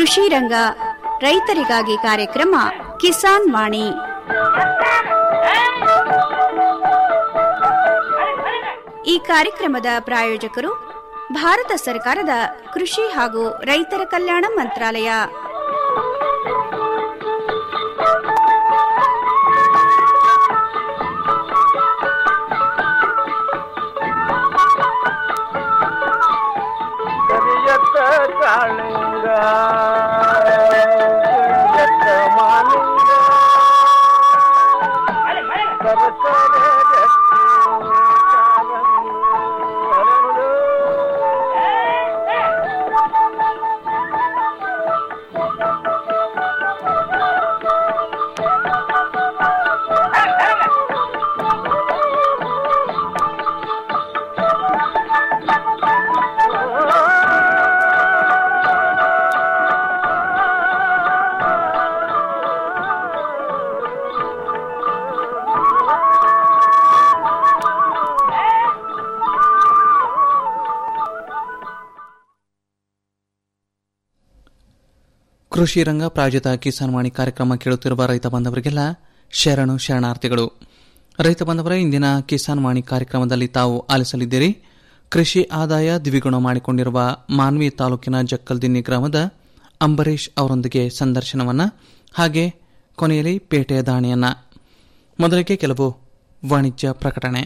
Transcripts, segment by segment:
ಕೃಷಿ ರಂಗ ರೈತರಿಗಾಗಿ ಕಾರ್ಯಕ್ರಮ ಕಿಸಾನ್ ವಾಣಿ ಈ ಕಾರ್ಯಕ್ರಮದ ಪ್ರಾಯೋಜಕರು ಭಾರತ ಸರ್ಕಾರದ ಕೃಷಿ ಹಾಗೂ ರೈತರ ಕಲ್ಯಾಣ ಮಂತ್ರಾಲಯ ಕರಿಯತ್ತ ಕಾಳಿಂಗ ಕರಿಯತ್ತ ಮಾಲಿಂಗ ಸರಸರ ಗಟ್ಟಿ ಕಾಲಂದು ಹರಳು. ಕೃಷಿ ರಂಗ ಪ್ರಾಯೋಜಿತ ಕಿಸಾನ್ ವಾಣಿ ಕಾರ್ಯಕ್ರಮ ಕೇಳುತ್ತಿರುವ ರೈತ ಬಾಂಧವರಿಗೆಲ್ಲ ಶರಣು ಶರಣಾರ್ಥಿಗಳು ರೈತ ಬಾಂಧವರ ಇಂದಿನ ಕಿಸಾನ್ ವಾಣಿ ಕಾರ್ಯಕ್ರಮದಲ್ಲಿ ತಾವು ಆಲಿಸಲಿದ್ದೀರಿ ಕೃಷಿ ಆದಾಯ ದ್ವಿಗುಣ ಮಾಡಿಕೊಂಡಿರುವ ಮಾನ್ವಿ ತಾಲೂಕಿನ ಜಕ್ಕಲ್ದಿನ್ನಿ ಗ್ರಾಮದ ಅಂಬರೀಶ್ ಅವರೊಂದಿಗೆ ಸಂದರ್ಶನವನ್ನ ಹಾಗೆ ಕೊನೆಯಲ್ಲಿ ಪೇಟೆಯ ದಾಣಿಯನ್ನ ಮೊದಲಿಗೆ ಕೆಲವು ವಾಣಿಜ್ಯ ಪ್ರಕಟಣೆ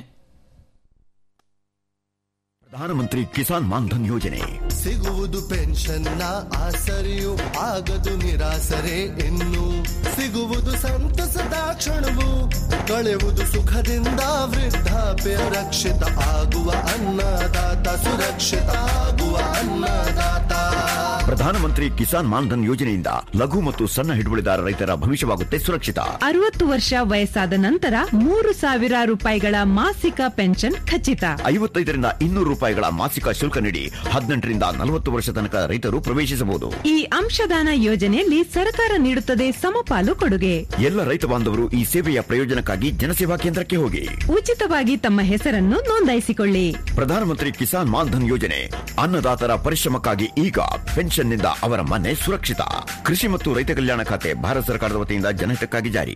ಪ್ರಧಾನಮಂತ್ರಿ ಕಿಸಾನ್ ಮಾನ್ಧನ್ ಯೋಜನೆ ಸಿಗುವುದು ಪೆನ್ಷನ್ನ ಆಸರೆಯು ಆಗದು ನಿರಾಸರೆ ಇನ್ನು ಸಿಗುವುದು ಸಂತಸದ ಕ್ಷಣವು ಕಳೆಯುವುದು ಸುಖದಿಂದ ವೃದ್ಧಾಪ್ಯ ರಕ್ಷಿತ ಆಗುವ ಅನ್ನದಾತ ಸುರಕ್ಷಿತ ಆಗುವ ಅನ್ನದಾತ ಪ್ರಧಾನಮಂತ್ರಿ ಕಿಸಾನ್ ಮಾನ್ಧನ್ ಯೋಜನೆಯಿಂದ ಲಘು ಮತ್ತು ಸಣ್ಣ ಹಿಡುವಳಿದಾರ ರೈತರ ಭವಿಷ್ಯವಾಗುತ್ತೆ ಸುರಕ್ಷಿತ ಅರವತ್ತು ವರ್ಷ ವಯಸ್ಸಾದ ನಂತರ ಮೂರು ಸಾವಿರ ರೂಪಾಯಿಗಳ ಮಾಸಿಕ ಪೆನ್ಷನ್ ಖಚಿತ ಐವತ್ತೈದರಿಂದ ಇನ್ನೂರು ರೂಪಾಯಿಗಳ ಮಾಸಿಕ ಶುಲ್ಕ ನೀಡಿ ಹದಿನೆಂಟರಿಂದ ನಲವತ್ತು ವರ್ಷ ತನಕ ರೈತರು ಪ್ರವೇಶಿಸಬಹುದು ಈ ಅಂಶದಾನ ಯೋಜನೆಯಲ್ಲಿ ಸರ್ಕಾರ ನೀಡುತ್ತದೆ ಸಮಪಾಲು ಕೊಡುಗೆ ಎಲ್ಲ ರೈತ ಬಾಂಧವರು ಈ ಸೇವೆಯ ಪ್ರಯೋಜನಕ್ಕಾಗಿ ಜನಸೇವಾ ಕೇಂದ್ರಕ್ಕೆ ಹೋಗಿ ಉಚಿತವಾಗಿ ತಮ್ಮ ಹೆಸರನ್ನು ನೋಂದಾಯಿಸಿಕೊಳ್ಳಿ ಪ್ರಧಾನಮಂತ್ರಿ ಕಿಸಾನ್ ಮಾನ್ಧನ್ ಯೋಜನೆ ಅನ್ನದಾತರ ಪರಿಶ್ರಮಕ್ಕಾಗಿ ಈಗ ಪೆನ್ಷನ್ನಿಂದ ಅವರ ಮನೆ ಸುರಕ್ಷಿತ ಕೃಷಿ ಮತ್ತು ರೈತ ಕಲ್ಯಾಣ ಖಾತೆ ಭಾರತ ಸರ್ಕಾರದ ವತಿಯಿಂದ ಜನಹಿತಕ್ಕಾಗಿ ಜಾರಿ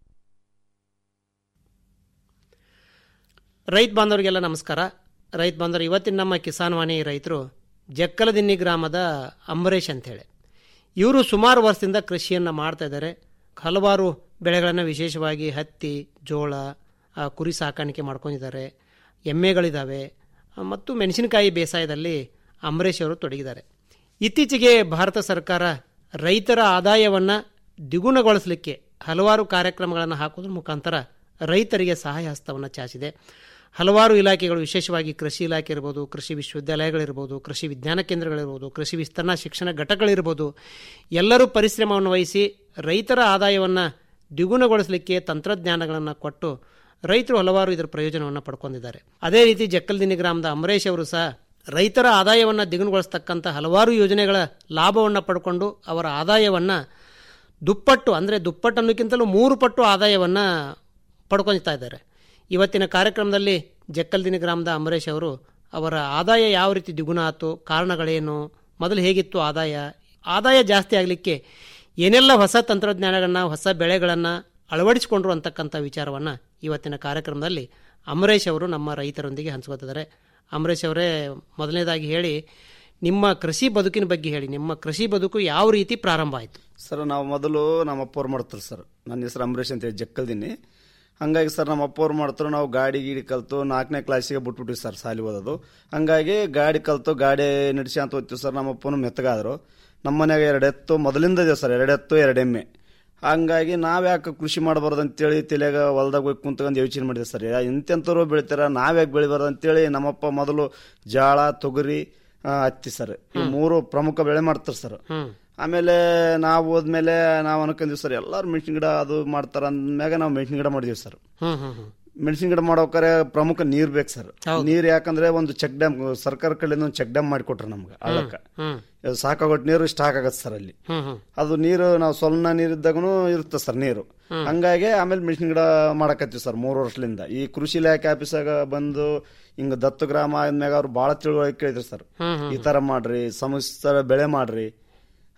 ರೈತ ಬಾಂಧವರಿಗೆಲ್ಲ ನಮಸ್ಕಾರ ರೈತ ಬಾಂಧವರು ಇವತ್ತಿನ ನಮ್ಮ ಕಿಸಾನ್ ವಾಣಿ ರೈತರು ಜಕ್ಕಲದಿನ್ನಿ ಗ್ರಾಮದ ಅಂಬರೀಷ್ ಅಂಥೇಳಿ ಇವರು ಸುಮಾರು ವರ್ಷದಿಂದ ಕೃಷಿಯನ್ನು ಮಾಡ್ತಾ ಇದ್ದಾರೆ ಹಲವಾರು ಬೆಳೆಗಳನ್ನು ವಿಶೇಷವಾಗಿ ಹತ್ತಿ ಜೋಳ ಆ, ಕುರಿ ಸಾಕಾಣಿಕೆ ಮಾಡ್ಕೊಂಡಿದ್ದಾರೆ ಎಮ್ಮೆಗಳಿದ್ದಾವೆ ಆ, ಮತ್ತು ಮೆಣಸಿನಕಾಯಿ ಬೇಸಾಯದಲ್ಲಿ ಅಂಬರೀಷ್ ಅವರು ತೊಡಗಿದ್ದಾರೆ ಇತ್ತೀಚೆಗೆ ಭಾರತ ಸರ್ಕಾರ ರೈತರ ಆದಾಯವನ್ನು ದ್ವಿಗುಣಗೊಳಿಸಲಿಕ್ಕೆ ಹಲವಾರು ಕಾರ್ಯಕ್ರಮಗಳನ್ನು ಹಾಕೋದ್ರ ಮುಖಾಂತರ ರೈತರಿಗೆ ಸಹಾಯ ಹಸ್ತವನ್ನು ಚಾಚಿದೆ ಹಲವಾರು ಇಲಾಖೆಗಳು ವಿಶೇಷವಾಗಿ ಕೃಷಿ ಇಲಾಖೆ ಇರ್ಬೋದು ಕೃಷಿ ವಿಶ್ವವಿದ್ಯಾಲಯಗಳಿರ್ಬೋದು ಕೃಷಿ ವಿಜ್ಞಾನ ಕೇಂದ್ರಗಳಿರ್ಬೋದು ಕೃಷಿ ವಿಸ್ತರಣಾ ಶಿಕ್ಷಣ ಘಟಕಗಳಿರ್ಬೋದು ಎಲ್ಲರೂ ಪರಿಶ್ರಮವನ್ನು ವಹಿಸಿ ರೈತರ ಆದಾಯವನ್ನು ದ್ವಿಗುಣಗೊಳಿಸಲಿಕ್ಕೆ ತಂತ್ರಜ್ಞಾನಗಳನ್ನು ಕೊಟ್ಟು ರೈತರು ಹಲವಾರು ಇದರ ಪ್ರಯೋಜನವನ್ನು ಪಡ್ಕೊಂಡಿದ್ದಾರೆ ಅದೇ ರೀತಿ ಜಕ್ಕಲ್ದಿನ್ನಿ ಗ್ರಾಮದ ಅಂಬರೀಷ್ ಅವರು ಸಹ ರೈತರ ಆದಾಯವನ್ನು ದ್ವಿಗುಣಗೊಳಿಸ್ತಕ್ಕಂಥ ಹಲವಾರು ಯೋಜನೆಗಳ ಲಾಭವನ್ನು ಪಡ್ಕೊಂಡು ಅವರ ಆದಾಯವನ್ನು ದುಪ್ಪಟ್ಟು ಅಂದರೆ ದುಪ್ಪಟ್ಟು ಅನ್ನೋಕ್ಕಿಂತಲೂ ಮೂರು ಪಟ್ಟು ಆದಾಯವನ್ನು ಪಡ್ಕೊಳ್ತಾ ಇದ್ದಾರೆ ಇವತ್ತಿನ ಕಾರ್ಯಕ್ರಮದಲ್ಲಿ ಜಕ್ಕಲ್ದಿನಿ ಗ್ರಾಮದ ಅಂಬರೀಷ್ ಅವರು ಅವರ ಆದಾಯ ಯಾವ ರೀತಿ ದ್ವಿಗುಣ ಆಯಿತು ಕಾರಣಗಳೇನು ಮೊದಲು ಹೇಗಿತ್ತು ಆದಾಯ ಆದಾಯ ಜಾಸ್ತಿ ಆಗಲಿಕ್ಕೆ ಏನೆಲ್ಲ ಹೊಸ ತಂತ್ರಜ್ಞಾನಗಳನ್ನು ಹೊಸ ಬೆಳೆಗಳನ್ನು ಅಳವಡಿಸಿಕೊಂಡ್ರು ಅಂತಕ್ಕಂಥ ವಿಚಾರವನ್ನು ಇವತ್ತಿನ ಕಾರ್ಯಕ್ರಮದಲ್ಲಿ ಅಂಬರೀಷ್ ಅವರು ನಮ್ಮ ರೈತರೊಂದಿಗೆ ಹಂಚ್ಕೋತಿದ್ದಾರೆ ಅಂಬರೀಷ್ ಅವರೇ ಮೊದಲನೇದಾಗಿ ಹೇಳಿ ನಿಮ್ಮ ಕೃಷಿ ಬದುಕಿನ ಬಗ್ಗೆ ಹೇಳಿ ನಿಮ್ಮ ಕೃಷಿ ಬದುಕು ಯಾವ ರೀತಿ ಪ್ರಾರಂಭ ಆಯಿತು ಸರ್ ನಾವು ಮೊದಲು ನಮ್ಮ ಅಪ್ಪವ್ರು ಮಾಡ್ತಾರೆ ಸರ್ ನನ್ನ ಹೆಸರು ಅಂಬರೀಷ್ ಅಂತ ಹೇಳಿ ಜಕ್ಕಲ್ದಿನಿ ಹಂಗಾಗಿ ಸರ್ ನಮ್ಮ ಅಪ್ಪವ್ರು ಮಾಡ್ತಾರೆ ನಾವು ಗಾಡಿ ಗೀಡಿ ಕಲ್ತು ನಾಲ್ಕನೇ ಕ್ಲಾಸಿಗೆ ಬಿಟ್ಬಿಟ್ಟಿವಿ ಸರ್ ಸಾಲಿ ಓದೋದು ಹಂಗಾಗಿ ಗಾಡಿ ಕಲ್ತು ಗಾಡಿ ನಡೆಸಿ ಅಂತ ಹೋಗ್ತೀವಿ ಸರ್ ನಮ್ಮ ಅಪ್ಪನು ಮೆತ್ತಗಾದರು ನಮ್ಮ ಮನ್ಯಾಗ ಎರಡು ಎತ್ತು ಮೊದಲಿಂದ ಇದೆ ಸರ್ ಎರಡು ಎತ್ತು ಎರಡು ಎಮ್ಮೆ ಹಂಗಾಗಿ ನಾವು ಯಾಕೆ ಕೃಷಿ ಮಾಡಬಾರ್ದು ಅಂತೇಳಿ ತಲೆಯಾಗ ಹೊಲ್ದಾಗ ಹೋಗಿ ಕುಂತ್ಕೊಂಡು ಯೋಚನೆ ಮಾಡಿದೆ ಸರ್ ಇಂತೆಂಥವ್ರು ಬೆಳಿತಾರ ನಾವ್ಯಾಕೆ ಬೆಳಿಬಾರ್ದು ಅಂತೇಳಿ ನಮ್ಮಪ್ಪ ಮೊದಲು ಜಾಳ ತೊಗರಿ ಆ, ಹತ್ತಿ ಸರ್ ಈ ಮೂರು ಪ್ರಮುಖ ಬೆಳೆ ಮಾಡ್ತಾರೆ ಸರ್ ಆಮೇಲೆ ನಾವು ಹೋದ್ಮೇಲೆ ನಾವು ಅನ್ಕೊಂಡಿವಿ ಸರ್ ಎಲ್ಲಾರು ಮೆಣಸಿನ ಗಿಡ ಅದು ಮಾಡ್ತಾರ ಅಂದ್ಮ್ಯಾಗ ನಾವು ಮೆಣಸಿನ ಗಿಡ ಮಾಡಿದೀವಿ ಸರ್ ಹ್ಮ್ ಹ್ಮ್ ಹ್ಮ್ ಮೆಣಸಿನ ಗಿಡ ಮಾಡೋಕಾರೆ ಪ್ರಮುಖ ನೀರ್ ಬೇಕು ಸರ್ ನೀರ್ ಯಾಕಂದ್ರೆ ಒಂದು ಚೆಕ್ ಡ್ಯಾಮ್ ಸರ್ಕಾರ ಕಡೆಯಿಂದ ಒಂದು ಚೆಕ್ ಡ್ಯಾಮ್ ಮಾಡಿಕೊಟ್ರು ನಮ್ಗೆ ಹಳ್ಳಕ್ಕ ಹ್ಮ್ ಇದು ಸಾಕಾಗೋಟ್ ನೀರು ಸ್ಟಾಕ್ ಆಗತ್ತೆ ಸರ್ ಅಲ್ಲಿ ಹ್ಮ್ ಹ್ಮ್ ಅದು ನೀರು ನಾವು ಸ್ವಲ್ಪ ನೀರಿದ್ದಾಗೂ ಇರುತ್ತೆ ಸರ್ ನೀರು ಹಂಗಾಗಿ ಆಮೇಲೆ ಮೆಣಸಿನ ಗಿಡ ಮಾಡಕತ್ತೀವಿ ಸರ್ ಮೂರು ವರ್ಷದಿಂದ ಈ ಕೃಷಿ ಇಲಾಖೆ ಆಫೀಸಾಗ ಬಂದು ಹಿಂಗ ದತ್ತು ಗ್ರಾಮ ಆದ್ಮ್ಯಾಗ ಅವ್ರು ಬಹಳ ತಿಳುವಳಿಕೆ ಕೇಳಿದ್ರು ಸರ್ ಈ ತರ ಮಾಡ್ರಿ ಸಮಸ್ಯೆ ಬೆಳೆ ಮಾಡ್ರಿ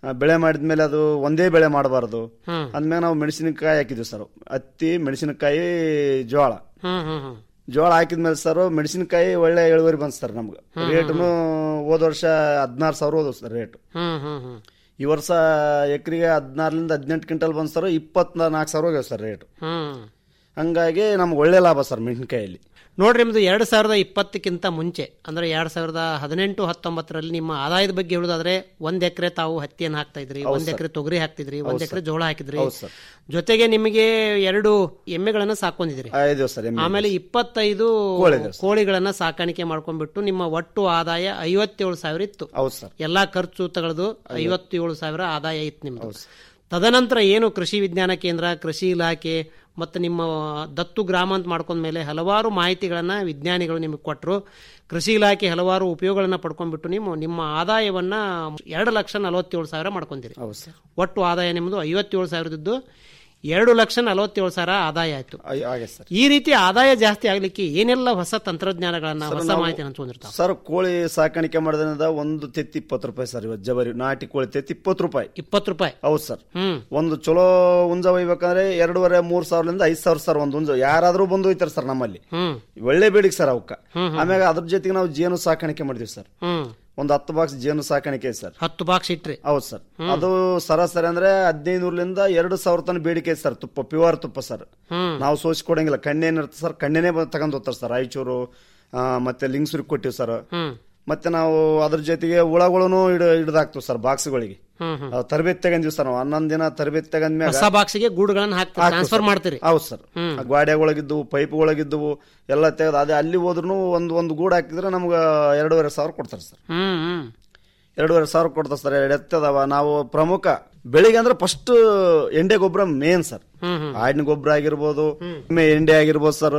ಆ, ಬೆಳೆ ಮಾಡಿದ್ಮೇಲೆ ಅದು ಒಂದೇ ಬೆಳೆ ಮಾಡಬಾರ್ದು ಹ್ಮ್. ಅಂದ್ಮೇಲೆ ನಾವು ಮೆಣಸಿನಕಾಯಿ ಹಾಕಿದ್ವಿ ಸರ್ ಹತ್ತಿ ಮೆಣಸಿನಕಾಯಿ ಜೋಳ ಹ್ಮ್ ಹ್ಮ್ ಹ್ಮ್ ಜೋಳ ಹಾಕಿದ್ಮೇಲೆ ಸರ್ ಮೆಣಸಿನಕಾಯಿ ಒಳ್ಳೆ ಇಳುವರಿ ಬಂತು ಸರ್ ನಮ್ಗೆ ರೇಟ್ನು ಹೋದ ವರ್ಷ ಹದಿನಾರು ಸಾವಿರ ಹೋದವು ಸರ್ ರೇಟ್ ಹ್ಮ್ ಹ್ಮ್ ಹ್ಮ್ ಈ ವರ್ಷ ಎಕರೆಗೆ ಹದಿನಾರರಿಂದ ಹದಿನೆಂಟು ಕ್ವಿಂಟಲ್ ಬಂತು ಸರ್ ಇಪ್ಪತ್ನಾಲ್ಕು ಸಾವಿರ ಹೋಗ್ಯಾವ ಸರ್ ರೇಟ್ ಹ್ಮ್ ಹಂಗಾಗಿ ನಮ್ಗೆ ಒಳ್ಳೆ ಲಾಭ ಸರ್ ಮೆಣಸಿನಕಾಯಲ್ಲಿ ನೋಡ್ರಿ ನಿಮ್ದು ಎರಡ್ ಸಾವಿರದ ಇಪ್ಪತ್ತಕ್ಕಿಂತ ಮುಂಚೆ ಅಂದ್ರೆ ಎರಡ್ ಸಾವಿರದ ಹದಿನೆಂಟು ಹತ್ತೊಂಬತ್ತರಲ್ಲಿ ನಿಮ್ಮ ಆದಾಯದ ಬಗ್ಗೆ ಹೇಳುದಾದ್ರೆ ಒಂದ್ ಎಕರೆ ತಾವು ಹತ್ತಿಯನ್ನು ಹಾಕ್ತಾ ಇದ್ರಿ ಒಂದ್ ಎಕರೆ ತೊಗರಿ ಹಾಕ್ತಿದ್ರಿ ಒಂದ್ ಎಕರೆ ಜೋಳ ಹಾಕಿದ್ರಿ ಹೌದು ಸರ್. ಜೊತೆಗೆ ನಿಮಗೆ ಎರಡು ಎಮ್ಮೆಗಳನ್ನ ಸಾಕೊಂಡಿದ್ರಿ ಐದು ಸರ್ ಎಮ್ಮೆ. ಆಮೇಲೆ ಇಪ್ಪತ್ತೈದು ಕೋಳಿಗಳು ಸರ್. ಕೋಳಿಗಳನ್ನ ಸಾಕಾಣಿಕೆ ಮಾಡ್ಕೊಂಡ್ಬಿಟ್ಟು ನಿಮ್ಮ ಒಟ್ಟು ಆದಾಯ ಐವತ್ತೇಳು ಸಾವಿರ ಇತ್ತು ಹೌದು ಸರ್ ಎಲ್ಲಾ ಖರ್ಚು ತಗೊಳ್ದು ಐವತ್ತೇಳು ಸಾವಿರ ಆದಾಯ ಇತ್ತು ನಿಮ್ದು ತದನಂತರ ಏನು ಕೃಷಿ ವಿಜ್ಞಾನ ಕೇಂದ್ರ ಕೃಷಿ ಇಲಾಖೆ ಮತ್ತು ನಿಮ್ಮ ದತ್ತು ಗ್ರಾಮ ಅಂತ ಮಾಡ್ಕೊಂಡ್ಮೇಲೆ ಹಲವಾರು ಮಾಹಿತಿಗಳನ್ನ ವಿಜ್ಞಾನಿಗಳು ನಿಮಗೆ ಕೊಟ್ಟರು ಕೃಷಿ ಇಲಾಖೆ ಹಲವಾರು ಉಪಯೋಗಗಳನ್ನ ಪಡ್ಕೊಂಡ್ಬಿಟ್ಟು ನೀವು ನಿಮ್ಮ ಆದಾಯವನ್ನ ಎರಡು ಲಕ್ಷ ನಲವತ್ತೇಳು ಸಾವಿರ ಮಾಡ್ಕೊಂತೀರಿ ಹೌದು ಸರ್ ಒಟ್ಟು ಆದಾಯ ನಿಮ್ಮದು ಐವತ್ತೇಳು ಸಾವಿರದಿದ್ದು ಎರಡು ಲಕ್ಷ ನಲವತ್ತೇಳು ಸಾವಿರ ಆದಾಯ ಆಯ್ತು ಆಯ್- ಹಾಗೆ ಸರ್ ಈ ರೀತಿ ಆದಾಯ ಜಾಸ್ತಿ ಆಗ್ಲಿಕ್ಕೆ ಏನೆಲ್ಲ ಹೊಸ ತಂತ್ರಜ್ಞಾನಗಳನ್ನ ಹೊಸ ನಾವು- ಮಾಹಿತಿ ಹಂಚ್ಕೊಂಡಿರ್ತಾವೆ ಸರ್ ಕೋಳಿ ಸಾಕಾಣಿಕೆ ಮಾಡೋದ್ರಿಂದ ಒಂದು ತೆತ್ತಿ ಇಪ್ಪತ್ತು ರೂಪಾಯಿ ಸರ್ ಇವತ್ತು ಜಬರಿ ನಾಟಿ ಕೋಳಿ ತೆತ್ತಿ ಇಪ್ಪತ್ತು ರೂಪಾಯಿ ಇಪ್ಪತ್ತು ರೂಪಾಯಿ ಹೌದು ಸರ್ ಹ್ಮ್ ಒಂದು ಚಲೋ ಹುಂಜ ಒಯ್ಬೇಕಂದ್ರೆ ಎರಡೂವರೆ ಮೂರ್ ಸಾವಿರದಿಂದ ಐದ್ ಸಾವಿರ ಸರ್ ಒಂದು ಹುಂಜ ಯಾರಾದ್ರೂ ಬಂದು ಒಯ್ತಾರೆ ಸರ್ ನಮ್ಮಲ್ಲಿ ಹ್ಮ್ ಒಳ್ಳೆ ಬೇಡಿಕೆ ಸರ್ ಅವಕ್ಕ ಆಮ್ಯಾಗ ಅದ್ರ ಜೊತೆಗೆ ನಾವು ಜೇನು ಸಾಕಾಣಿಕೆ ಮಾಡಿದ್ವಿ ಸರ್ ಹ್ಮ್ ಒಂದು ಹತ್ತು ಬಾಕ್ಸ್ ಜೇನು ಸಾಕಾಣಿಕೆ ಐತೆ ಸರ್ ಹತ್ತು ಬಾಕ್ಸ್ ಇಟ್ರಿ ಹೌದು ಸರ್ ಅದು ಸರಾಸರಿ ಅಂದ್ರೆ ಹದಿನೈನೂರ್ಲಿಂದ ಎರಡು ಸಾವಿರ ತನಕ ಬೇಡಿಕೆ ಐತೆ ಸರ್ ತುಪ್ಪ ಪ್ಯೂರ್ ತುಪ್ಪ ಸರ್ ಹ್ಮ್ ನಾವು ಸೋಸಿ ಕೊಡಂಗಿಲ್ಲ ಕಣ್ಣೇನಿರುತ್ತೆ ಸರ್ ಕಣ್ಣೇನೆ ಬಂದು ತಗೊಂಡ್ ಹೋಗ್ತಾರೆ ಸರ್ ರಾಯಚೂರು ಆ, ಮತ್ತೆ ಲಿಂಗ್ಸೂರಿಗೆ ಕೊಟ್ಟಿವಿ ಸರ್ ಹ್ಮ್ ಮತ್ತೆ ನಾವು ಅದ್ರ ಜೊತೆಗೆ ಹುಳಗಳನ್ನು ಹಿಡ್ ಹಿಡ್ದಾಕ್ತಿವಿ ಸರ್ ಬಾಕ್ಸ್ಗಳಿಗೆ ಹ್ಮ್ ಹ್ಮ್ ಅವ್ ತರಬೇತಿ ತಗೊಂಡಿವಿ ಸರ್ ನಾವು ಹನ್ನೊಂದು ದಿನ ತರಬೇತಿ ತಗೊಂಡ್ಮ್ಯಾಗ ಹೊಸ ಬಾಕ್ಸ್ಗೆ ಗೂಡುಗಳನ್ನ ಹಾಕ್ತೀರಿ ಟ್ರಾನ್ಸ್ಫರ್ ಮಾಡ್ತೀರಿ ಹೌದು ಸರ್ ಗಾಡಿಯಾಗೊಳಗಿದ್ದವು ಪೈಪ್ಗೊಳಗಿದ್ದವು ಎಲ್ಲ ತೆಗೆದು ಅದೇ ಅಲ್ಲಿ ಹೋದ್ರು ಒಂದು ಒಂದು ಗೂಡು ಹಾಕಿದ್ರೆ ನಮ್ಗೆ ಎರಡೂವರೆ ಸಾವಿರ ಕೊಡ್ತಾರೆ ಸರ್ ಹ್ಮ್ ಹ್ಮ್ ಎರಡೂವರೆ ಸಾವಿರ ಕೊಡ್ತಾರೆ ಸರ್ ಎರಡು ಎತ್ತದವ ನಾವು ಪ್ರಮುಖ ಬೆಳಿಗ್ಗೆ ಅಂದ್ರೆ ಫಸ್ಟ್ ಎಂಡೆ ಗೊಬ್ಬರ ಮೇನ್ ಸರ್ ಹ್ಮ್ ಹ್ಮ್ ಆಡಿನ ಗೊಬ್ಬರ ಆಗಿರ್ಬೋದು ಎಮ್ಮೆ ಎಂಡೆ ಆಗಿರ್ಬೋದು ಸರ್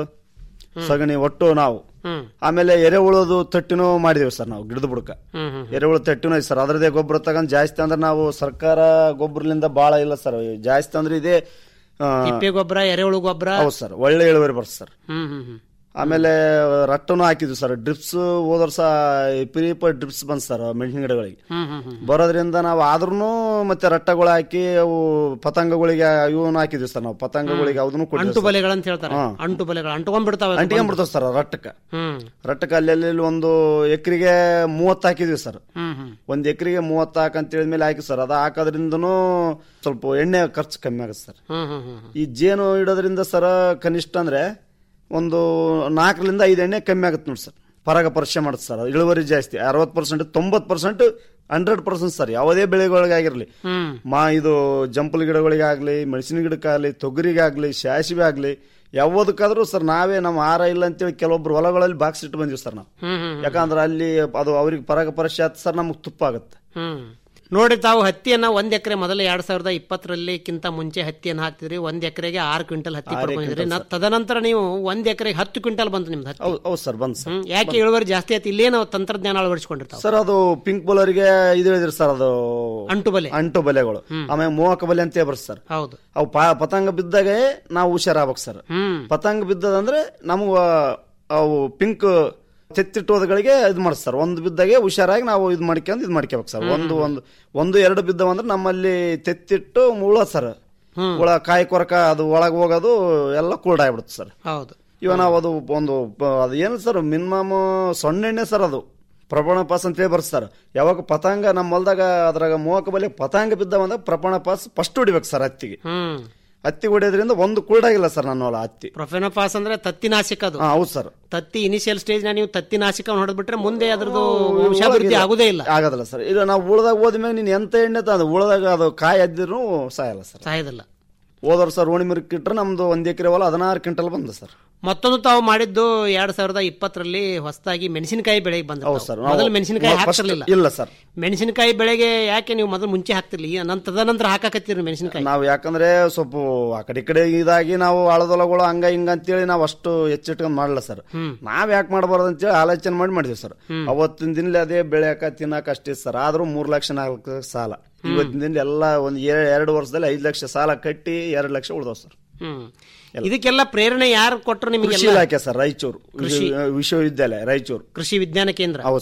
ಸಗಣಿ ಒಟ್ಟು ನಾವು ಹ್ಮ್ ಆಮೇಲೆ ಎರೆಹುಳದು ತಟ್ಟಿನೂ ಮಾಡಿದೇವೆ ಸರ್ ನಾವು ಗಿಡದ ಬುಡಕ ಹ್ಮ್ ಹ್ಮ್ ಎರೆಹುಳು ತಟ್ಟಿನೂ ಐತೆ ಸರ್ ಅದರದೇ ಗೊಬ್ಬರ ತಗೊಂಡ್ ಜಾಸ್ತಿ ಅಂದ್ರೆ ನಾವು ಸರ್ಕಾರ ಗೊಬ್ಬರಲಿಂದ ಬಾಳ ಇಲ್ಲ ಸರ್ ಜಾಸ್ತಿ ಅಂದ್ರೆ ಇದೇ ಆ, ತಿಪ್ಪೆ ಗೊಬ್ಬರ ಎರೆಹುಳು ಗೊಬ್ಬರ ಹೌದು ಸರ್ ಒಳ್ಳೆ ಇಳುವರಿ ಬರ್ತದೆ ಸರ್ ಹ್ಮ್ ಹ್ಮ್ ಹ್ಮ್ ಆಮೇಲೆ ರಟ್ಟನು ಹಾಕಿದ್ವಿ ಸರ್ ಡ್ರಿಪ್ಸ್ ಹೋದ ವರ್ಷ ಪಿರಿಪ ಡ್ರಿಪ್ಸ್ ಬಂದ್ ಸರ್ ಮೆಣಸಿನ ಗಿಡಗಳಿಗೆ ಹ್ಮ್ ಹ್ಮ್ ಹ್ಮ್ ಬರೋದ್ರಿಂದ ನಾವು ಆದ್ರೂ ಮತ್ತೆ ರಟ್ಟಗಳು ಹಾಕಿ ಅವು ಪತಂಗಗಳಿಗೆ ಇವನ್ನ ಹಾಕಿದ್ವಿ ಸರ್ ನಾವು ಪತಂಗಗಳಿಗೆ ಅದನ್ನು ಅಂಟು ಕೊಟ್ಟಿದ್ವಿ ಬಲೆಗಳಂತ ಹೇಳ್ತಾರೆ ಹಾ. ಅಂಟು ಬಲೆಗಳು ಅಂಟ್ಕೊಂಡ್ಬಿಡ್ತಾವೆ ಅದು ಬಂದು. ಅಂಟಿಕೊಂಡ್ಬಿಡ್ತಾವ ಸರ್ ರಟ್ಟಕ್ಕ ಹ್ಮ್ ರಟ್ಟಕ್ಕೆ ಅಲ್ಲಿ ಅಲ್ಲಿ ಒಂದು ಎಕರೆಗೆ ಮೂವತ್ತು ಹಾಕಿದ್ವಿ ಸರ್ ಹ್ಮ್ ಹ್ಮ್ ಒಂದ್ ಎಕರೆಗೆ ಮೂವತ್ತು ಹಾಕಂತ ಹೇಳಿದ್ಮೇಲೆ ಹಾಕಿ ಸರ್ ಅದು ಹಾಕೋದ್ರಿಂದನೂ ಸ್ವಲ್ಪ ಎಣ್ಣೆ ಖರ್ಚು ಕಮ್ಮಿ ಆಗುತ್ತೆ ಸರ್ ಹ್ಮ್ ಹ್ಮ್ ಹ್ಮ್ ಹ್ಮ್ ಈ ಜೇನು ಇಡೋದ್ರಿಂದ ಸರ ಕನಿಷ್ಠ ಅಂದ್ರೆ ಒಂದು ನಾಲ್ಕರಿಂದ ಐದು ಎಣ್ಣೆ ಕಮ್ಮಿ ಆಗುತ್ತೆ ನೋಡಿ ಸರ್ ಪರಾಗ ಪರೀಕ್ಷೆ ಮಾಡುತ್ತೆ ಸರ್ ಇಳುವರಿ ಜಾಸ್ತಿ ಅರವತ್ತು ಪರ್ಸೆಂಟ್ ತೊಂಬತ್ತು ಪರ್ಸೆಂಟ್ ಹಂಡ್ರೆಡ್ ಪರ್ಸೆಂಟ್ ಸರ್ ಯಾವುದೇ ಬೆಳೆಗಳಿಗಾಗಿರಲಿ ಹ್ಮ್ ಮಾ ಇದು ಜಂಪಲ್ ಗಿಡಗಳಿಗಾಗ್ಲಿ ಮೆಣಸಿನ ಗಿಡಕ್ಕಾಗಲಿ ತೊಗರಿಗಾಗ್ಲಿ ಶಾಸಿವೆ ಆಗ್ಲಿ ಯಾವುದಕ್ಕಾದ್ರೂ ಸರ್ ನಾವೇ ನಮ್ಮ ಆಹಾರ ಇಲ್ಲ ಅಂತೇಳಿ ಕೆಲವೊಬ್ರು ಹೊಲಗಳಲ್ಲಿ ಬಾಕ್ಸ್ ಇಟ್ಟು ಬಂದಿವಿ ಸರ್ ನಾವು ಹ್ಮ್ ಹ್ಮ್ ಯಾಕಂದ್ರೆ ಅಲ್ಲಿ ಅದು ಅವ್ರಿಗೆ ಪರಾಗ ಪರೀಕ್ಷೆ ಆಯ್ತು ಸರ್ ನಮಗೆ ತುಪ್ಪ ಆಗುತ್ತೆ ಹ್ಮ್ ನೋಡಿ ತಾವು ಹತ್ತಿಯನ್ನ ಒಂದ್ ಎಕರೆ ಮೊದಲು ಎರಡ್ ಸಾವಿರದ ಇಪ್ಪತ್ತರಲ್ಲಿಕ್ಕಿಂತ ಮುಂಚೆ ಹತ್ತಿಯನ್ನು ಹಾಕ್ತಿದ್ರಿ ಒಂದ್ ಎಕರೆಗೆ ಆರು ಕ್ವಿಂಟಲ್ ಹತ್ತಿ ಆರು ಪಡ್ಕೊಂಡಿದ್ರಿ ಕ್ವಿಂಟಲ್ ನ- ತದನಂತರ ನೀವು ಒಂದ್ ಎಕರೆಗೆ ಹತ್ತು ಕ್ವಿಂಟಲ್ ಬಂತು ನಿಮ್ದು ಹತ್ತಿ ಹೌದು ಹೌದು ಸರ್ ಬಂದ್ ಸರ್ ಹ್ಮ್ ಯಾಕೆ ಇಳುವರಿ ಜಾಸ್ತಿ ಆಯ್ತು ಇಲ್ಲೇ ನಾವು ತಂತ್ರಜ್ಞಾನ ಅಳವಡಿಸ್ಕೊಂಡಿರ್ತಾವ ಸರ್ ಅದು ಪಿಂಕ್ ಬೌಲರ್ಗೆ ಇದು ಹೇಳಿದ್ರಿ ಸರ್ ಅದು ಅಂಟು ಬಲೆ ಅಂಟು ಬಲೆಗಳು ಆಮೇಲೆ ಮೋಹಕ ಬಲೆ ಅಂತ ಬರ್ತದೆ ಸರ್ ಹೌದು ಅವು ಪ- ಪತಂಗ ಬಿದ್ದಾಗೆ ನಾವು ಹುಷಾರಾಗ್ಬೇಕು ಸರ್ ಹ್ಮ್ ಪತಂಗ ಬಿದ್ದದಂದ್ರೆ ನಮ್ಗೆ ಅವು ಪಿಂಕ್ ತೆತ್ತಿಟ್ಟೋದಗಳಿಗೆ ಇದು ಮಾಡ್ತಾರೆ ಸರ್ ಒಂದು ಬಿದ್ದಾಗೆ ಹುಷಾರಾಗಿ ನಾವು ಇದು ಮಾಡ್ಕೊಂಡು ಇದು ಮಾಡ್ಕೋಬೇಕು ಸರ್ ಒಂದು ಒಂದು ಒಂದು ಎರಡು ಬಿದ್ದವಂದ್ರೆ ನಮ್ಮಲ್ಲಿ ತೆತ್ತಿಟ್ಟು ಮುಳ ಸರ್ ಹ್ಮ್. ಹುಳ ಕಾಯಿ ಕೊರಕ ಅದು ಒಳಗೆ ಹೋಗೋದು ಎಲ್ಲ ಕೂಲ್ಡ್ ಆಗ್ಬಿಡುತ್ತೆ ಸರ್ ಹೌದು ಇವಾಗ ನಾವು ಅದು ಒಂದು ಪ- ಅದು ಏನು ಸರ್ ಮಿನಿಮಮ್ ಸೊನ್ನೆ ಎಣ್ಣೆ ಸರ್ ಅದು ಪ್ರಪಣ ಪಾಸ್ ಅಂತೇಳಿ ಬರುತ್ತೆ ಸರ್ ಯಾವಾಗ ಪತಂಗ ನಮ್ಮ ಹೊಲ್ದಾಗ ಅದ್ರಾಗ ಮೂವಕ ಬಲೆ ಪತಂಗ ಬಿದ್ದವಂದಾಗ ಪ್ರಪಣ ಪಾಸ್ ಫಸ್ಟ್ ಹೊಡಿಬೇಕು ಸರ್ ಹತ್ತಿಗೆ ಹ್ಮ್ ಹತ್ತಿ ಹೊಡೆಯೋದ್ರಿಂದ ಒಂದು ಕುಲ್ಡಾಗಿಲ್ಲ ಸರ್ ನನ್ನ ಹೊಲ ಹತ್ತಿ ಪ್ರೊಫೆನೋಪಾಸ್ ಅಂದ್ರೆ ತತ್ತಿನಾಶಕ ಅದು ಹಾ ಹೌದು ಸರ್ ತತ್ತಿ ಇನಿಷಿಯಲ್ ಸ್ಟೇಜ್ ನೀವು ತತ್ತಿ ನಾಶಕ ಹೊಡೆದ್ಬಿಟ್ರೆ ಮುಂದೆ ಅದ್ರದ್ದು ವಂಶಾಭಿವೃದ್ಧಿ ಆಗುದೇ ಇಲ್ಲ ಆಗೋದಿಲ್ಲ ಸರ್ ಇದು ನಾವು ಉಳ್ದಾಗ ಹೋದ್ಮೇಲೆ ನೀನು ಎಂತ ಎಣ್ಣೆ ಅದು ಉಳ್ದಾಗ ಅದು ಕಾಯಿ ಅದ್ದಿರೂ ಸಾಯಲ್ಲ ಸರ್ ಸಾಯೋದಿಲ್ಲ ಹೋದ ವರ್ಷ ರೋಣಿ ಮಿರ್ಕ್ ಇಟ್ರೆ ನಮ್ದು ಒಂದ್ ಎಕರೆ ಹೊಲ ಹದಿನಾರು ಕ್ವಿಂಟಲ್ ಬಂದ ಸರ್ ಮತ್ತೊಂದು ತಾವು ಮಾಡಿದ್ದು ಎರಡ್ ಸಾವಿರದ ಇಪ್ಪತ್ತರಲ್ಲಿ ಹೊಸದಾಗಿ ಮೆಣಸಿನಕಾಯಿ ಬೆಳೆಗೆ ಬಂದ ಹೌದು ಸರ್ ಮೊದಲು ಮೆಣಸಿನಕಾಯಿ first- ಹಾಕ್ತಿರ್ಲಿಲ್ಲ ಇಲ್ಲ ಸರ್ ಮೆಣಸಿನಕಾಯಿ ಬೆಳೆಗೆ ಯಾಕೆ ನೀವು ಮೊದಲು ಮುಂಚೆ ಹಾಕ್ತಿರ್ಲಿ ನಂತರ ತದನಂತರ ಹಾಕಾಕತ್ತೀರಿ ಮೆಣಸಿನಕಾಯಿ ನಾವು ಯಾಕಂದ್ರೆ ಸ್ವಲ್ಪ ಆ ಕಡೆ ಈ ಕಡೆ ಇದಾಗಿ ನಾವು ಆಳದೊಳಗಳು ಹಂಗ ಹಿಂಗ ಅಂತೇಳಿ ನಾವು ಅಷ್ಟು ಹೆಚ್ಚಿಟ್ಕೊಂಡ್ ಮಾಡಲ್ಲ ಸರ್ ನಾವ್ ಯಾಕೆ ಮಾಡಬಾರ್ದು ಅಂತೇಳಿ ಆಲೋಚನೆ ಮಾಡಿ ಮಾಡಿದ್ವಿ ಸರ್ ಅವತ್ತಿನ ದಿನಲೇ ಅದೇ ಬೆಳೆಯಕ ತಿನ್ನಕ ಅಷ್ಟೇ ಸರ್ ಆದ್ರೂ ಮೂರ್ ಲಕ್ಷ ನಾಲ್ಕು ಲಕ್ಷ ಸಾಲ ಇವತ್ತಿನ ದಿನ ಎಲ್ಲ ಒಂದ್ ಎ- ಎರಡು ವರ್ಷದಲ್ಲಿ ಐದು ಲಕ್ಷ ಸಾಲ ಕಟ್ಟಿ ಎರಡು ಲಕ್ಷ ಉಳ್ದವ್ ಸರ್ ಹ್ಮ್ ಇದಕ್ಕೆಲ್ಲ ಪ್ರೇರಣೆ ಯಾರು ಕೊಟ್ಟರು ಕೃಷಿ ನಿಮಗೆ ಇಲಾಖೆ ಸರ್ ರಾಯಚೂರು ವಿಶ್ವ- ವಿಶ್ವವಿದ್ಯಾಲಯ ರಾಯಚೂರು ಕೃಷಿ ವಿಜ್ಞಾನ ಕೇಂದ್ರ ಹೌದು ಸರ್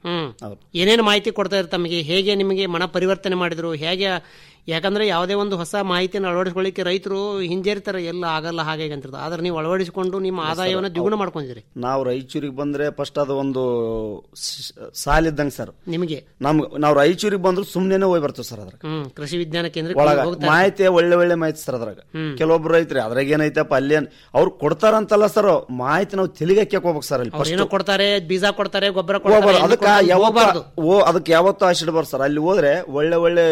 ಹ್ಮ್ ಹೌದು. ಏನೇನು ಮಾಹಿತಿ ಕೊಡ್ತಾ ಇದ್ರು ತಮಗೆ ಹೇಗೆ ನಿಮಗೆ ಮನ ಪರಿವರ್ತನೆ ಮಾಡಿದ್ರು ಹೇಗೆ ಯಾಕಂದ್ರೆ ಯಾವುದೇ ಒಂದು ಹೊಸ ಮಾಹಿತಿಯನ್ನು ಅಳವಡಿಸ್ಕೊಳ್ಳಿಕ್ಕೆ ರೈತರು ಹಿಂಜರಿತಾರೆ ಎಲ್ಲ ಆಗಲ್ಲ ಹಾಗೆ ಹೀಗೆ ಅಂತಿರ್ತಾರೆ ಆದ್ರೆ ನೀವು ಅಳವಡಿಸಿಕೊಂಡು ನಿಮ್ಮ ಆದಾಯವನ್ನು ದ್ವಿಗುಣ ಮಾಡ್ಕೊಂಡಿರಿ ನಾವು ರಾಯಚೂರಿಗೆ ಬಂದ್ರೆ ಫಸ್ಟ್ ಅದು ಒಂದು ಸಾಲಿದ್ದಂಗೆ ಸರ್ ನಿಮಗೆ ನಮ್ಗೆ ನಾವು ರಾಯಚೂರಿಗೆ ಬಂದ್ರು ಸುಮ್ಮನೆ ಹೋಗಿ ಬರ್ತೀವಿ ಸರ್ ಅದ್ರಾಗ ಹ್ಮ್ ಕೃಷಿ ವಿಜ್ಞಾನ ಕೇಂದ್ರಕ್ಕೆ ಒಳಗ ಹೋಗ್ತಾ ಮಾಹಿತಿ ಒಳ್ಳೆ ಒಳ್ಳೆ ಮಾಹಿತಿ ಸರ್ ಅದ್ರಾಗ ಕೆಲವೊಬ್ರು ರೈತರಿ ಅದ್ರಾಗ ಏನೈತಪ್ಪ ಅಲ್ಲಿ ಏನ್- ಅವ್ರು ಕೊಡ್ತಾರಂತಲ್ಲ ಸರ್ ಮಾಹಿತಿ ನಾವು ತೆಲಿಗೆ ಹೋಗ್ಬೇಕು ಸರ್ ಅಲ್ಲಿ ಅವ್ರು ಫಸ್ಟ್ ಏನೋ ಕೊಡ್ತಾರೆ ಬೀಜ ಕೊಡ್ತಾರೆ ಗೊಬ್ಬರ ಹೋಗ್ಬಾರ್ದು ಕೊಡ್ತಾರೆ ಅದಕ್ಕೆ ಯಾವತ್ತು ಓ ಅದಕ್ಕೆ ಯಾವತ್ತೂ ಆಶಿಡ್ಬಾರ್ದು ಸರ್ ಅಲ್ಲಿ ಹೋದ್ರೆ ಒಳ್ಳೆ ಒಳ್ಳೆ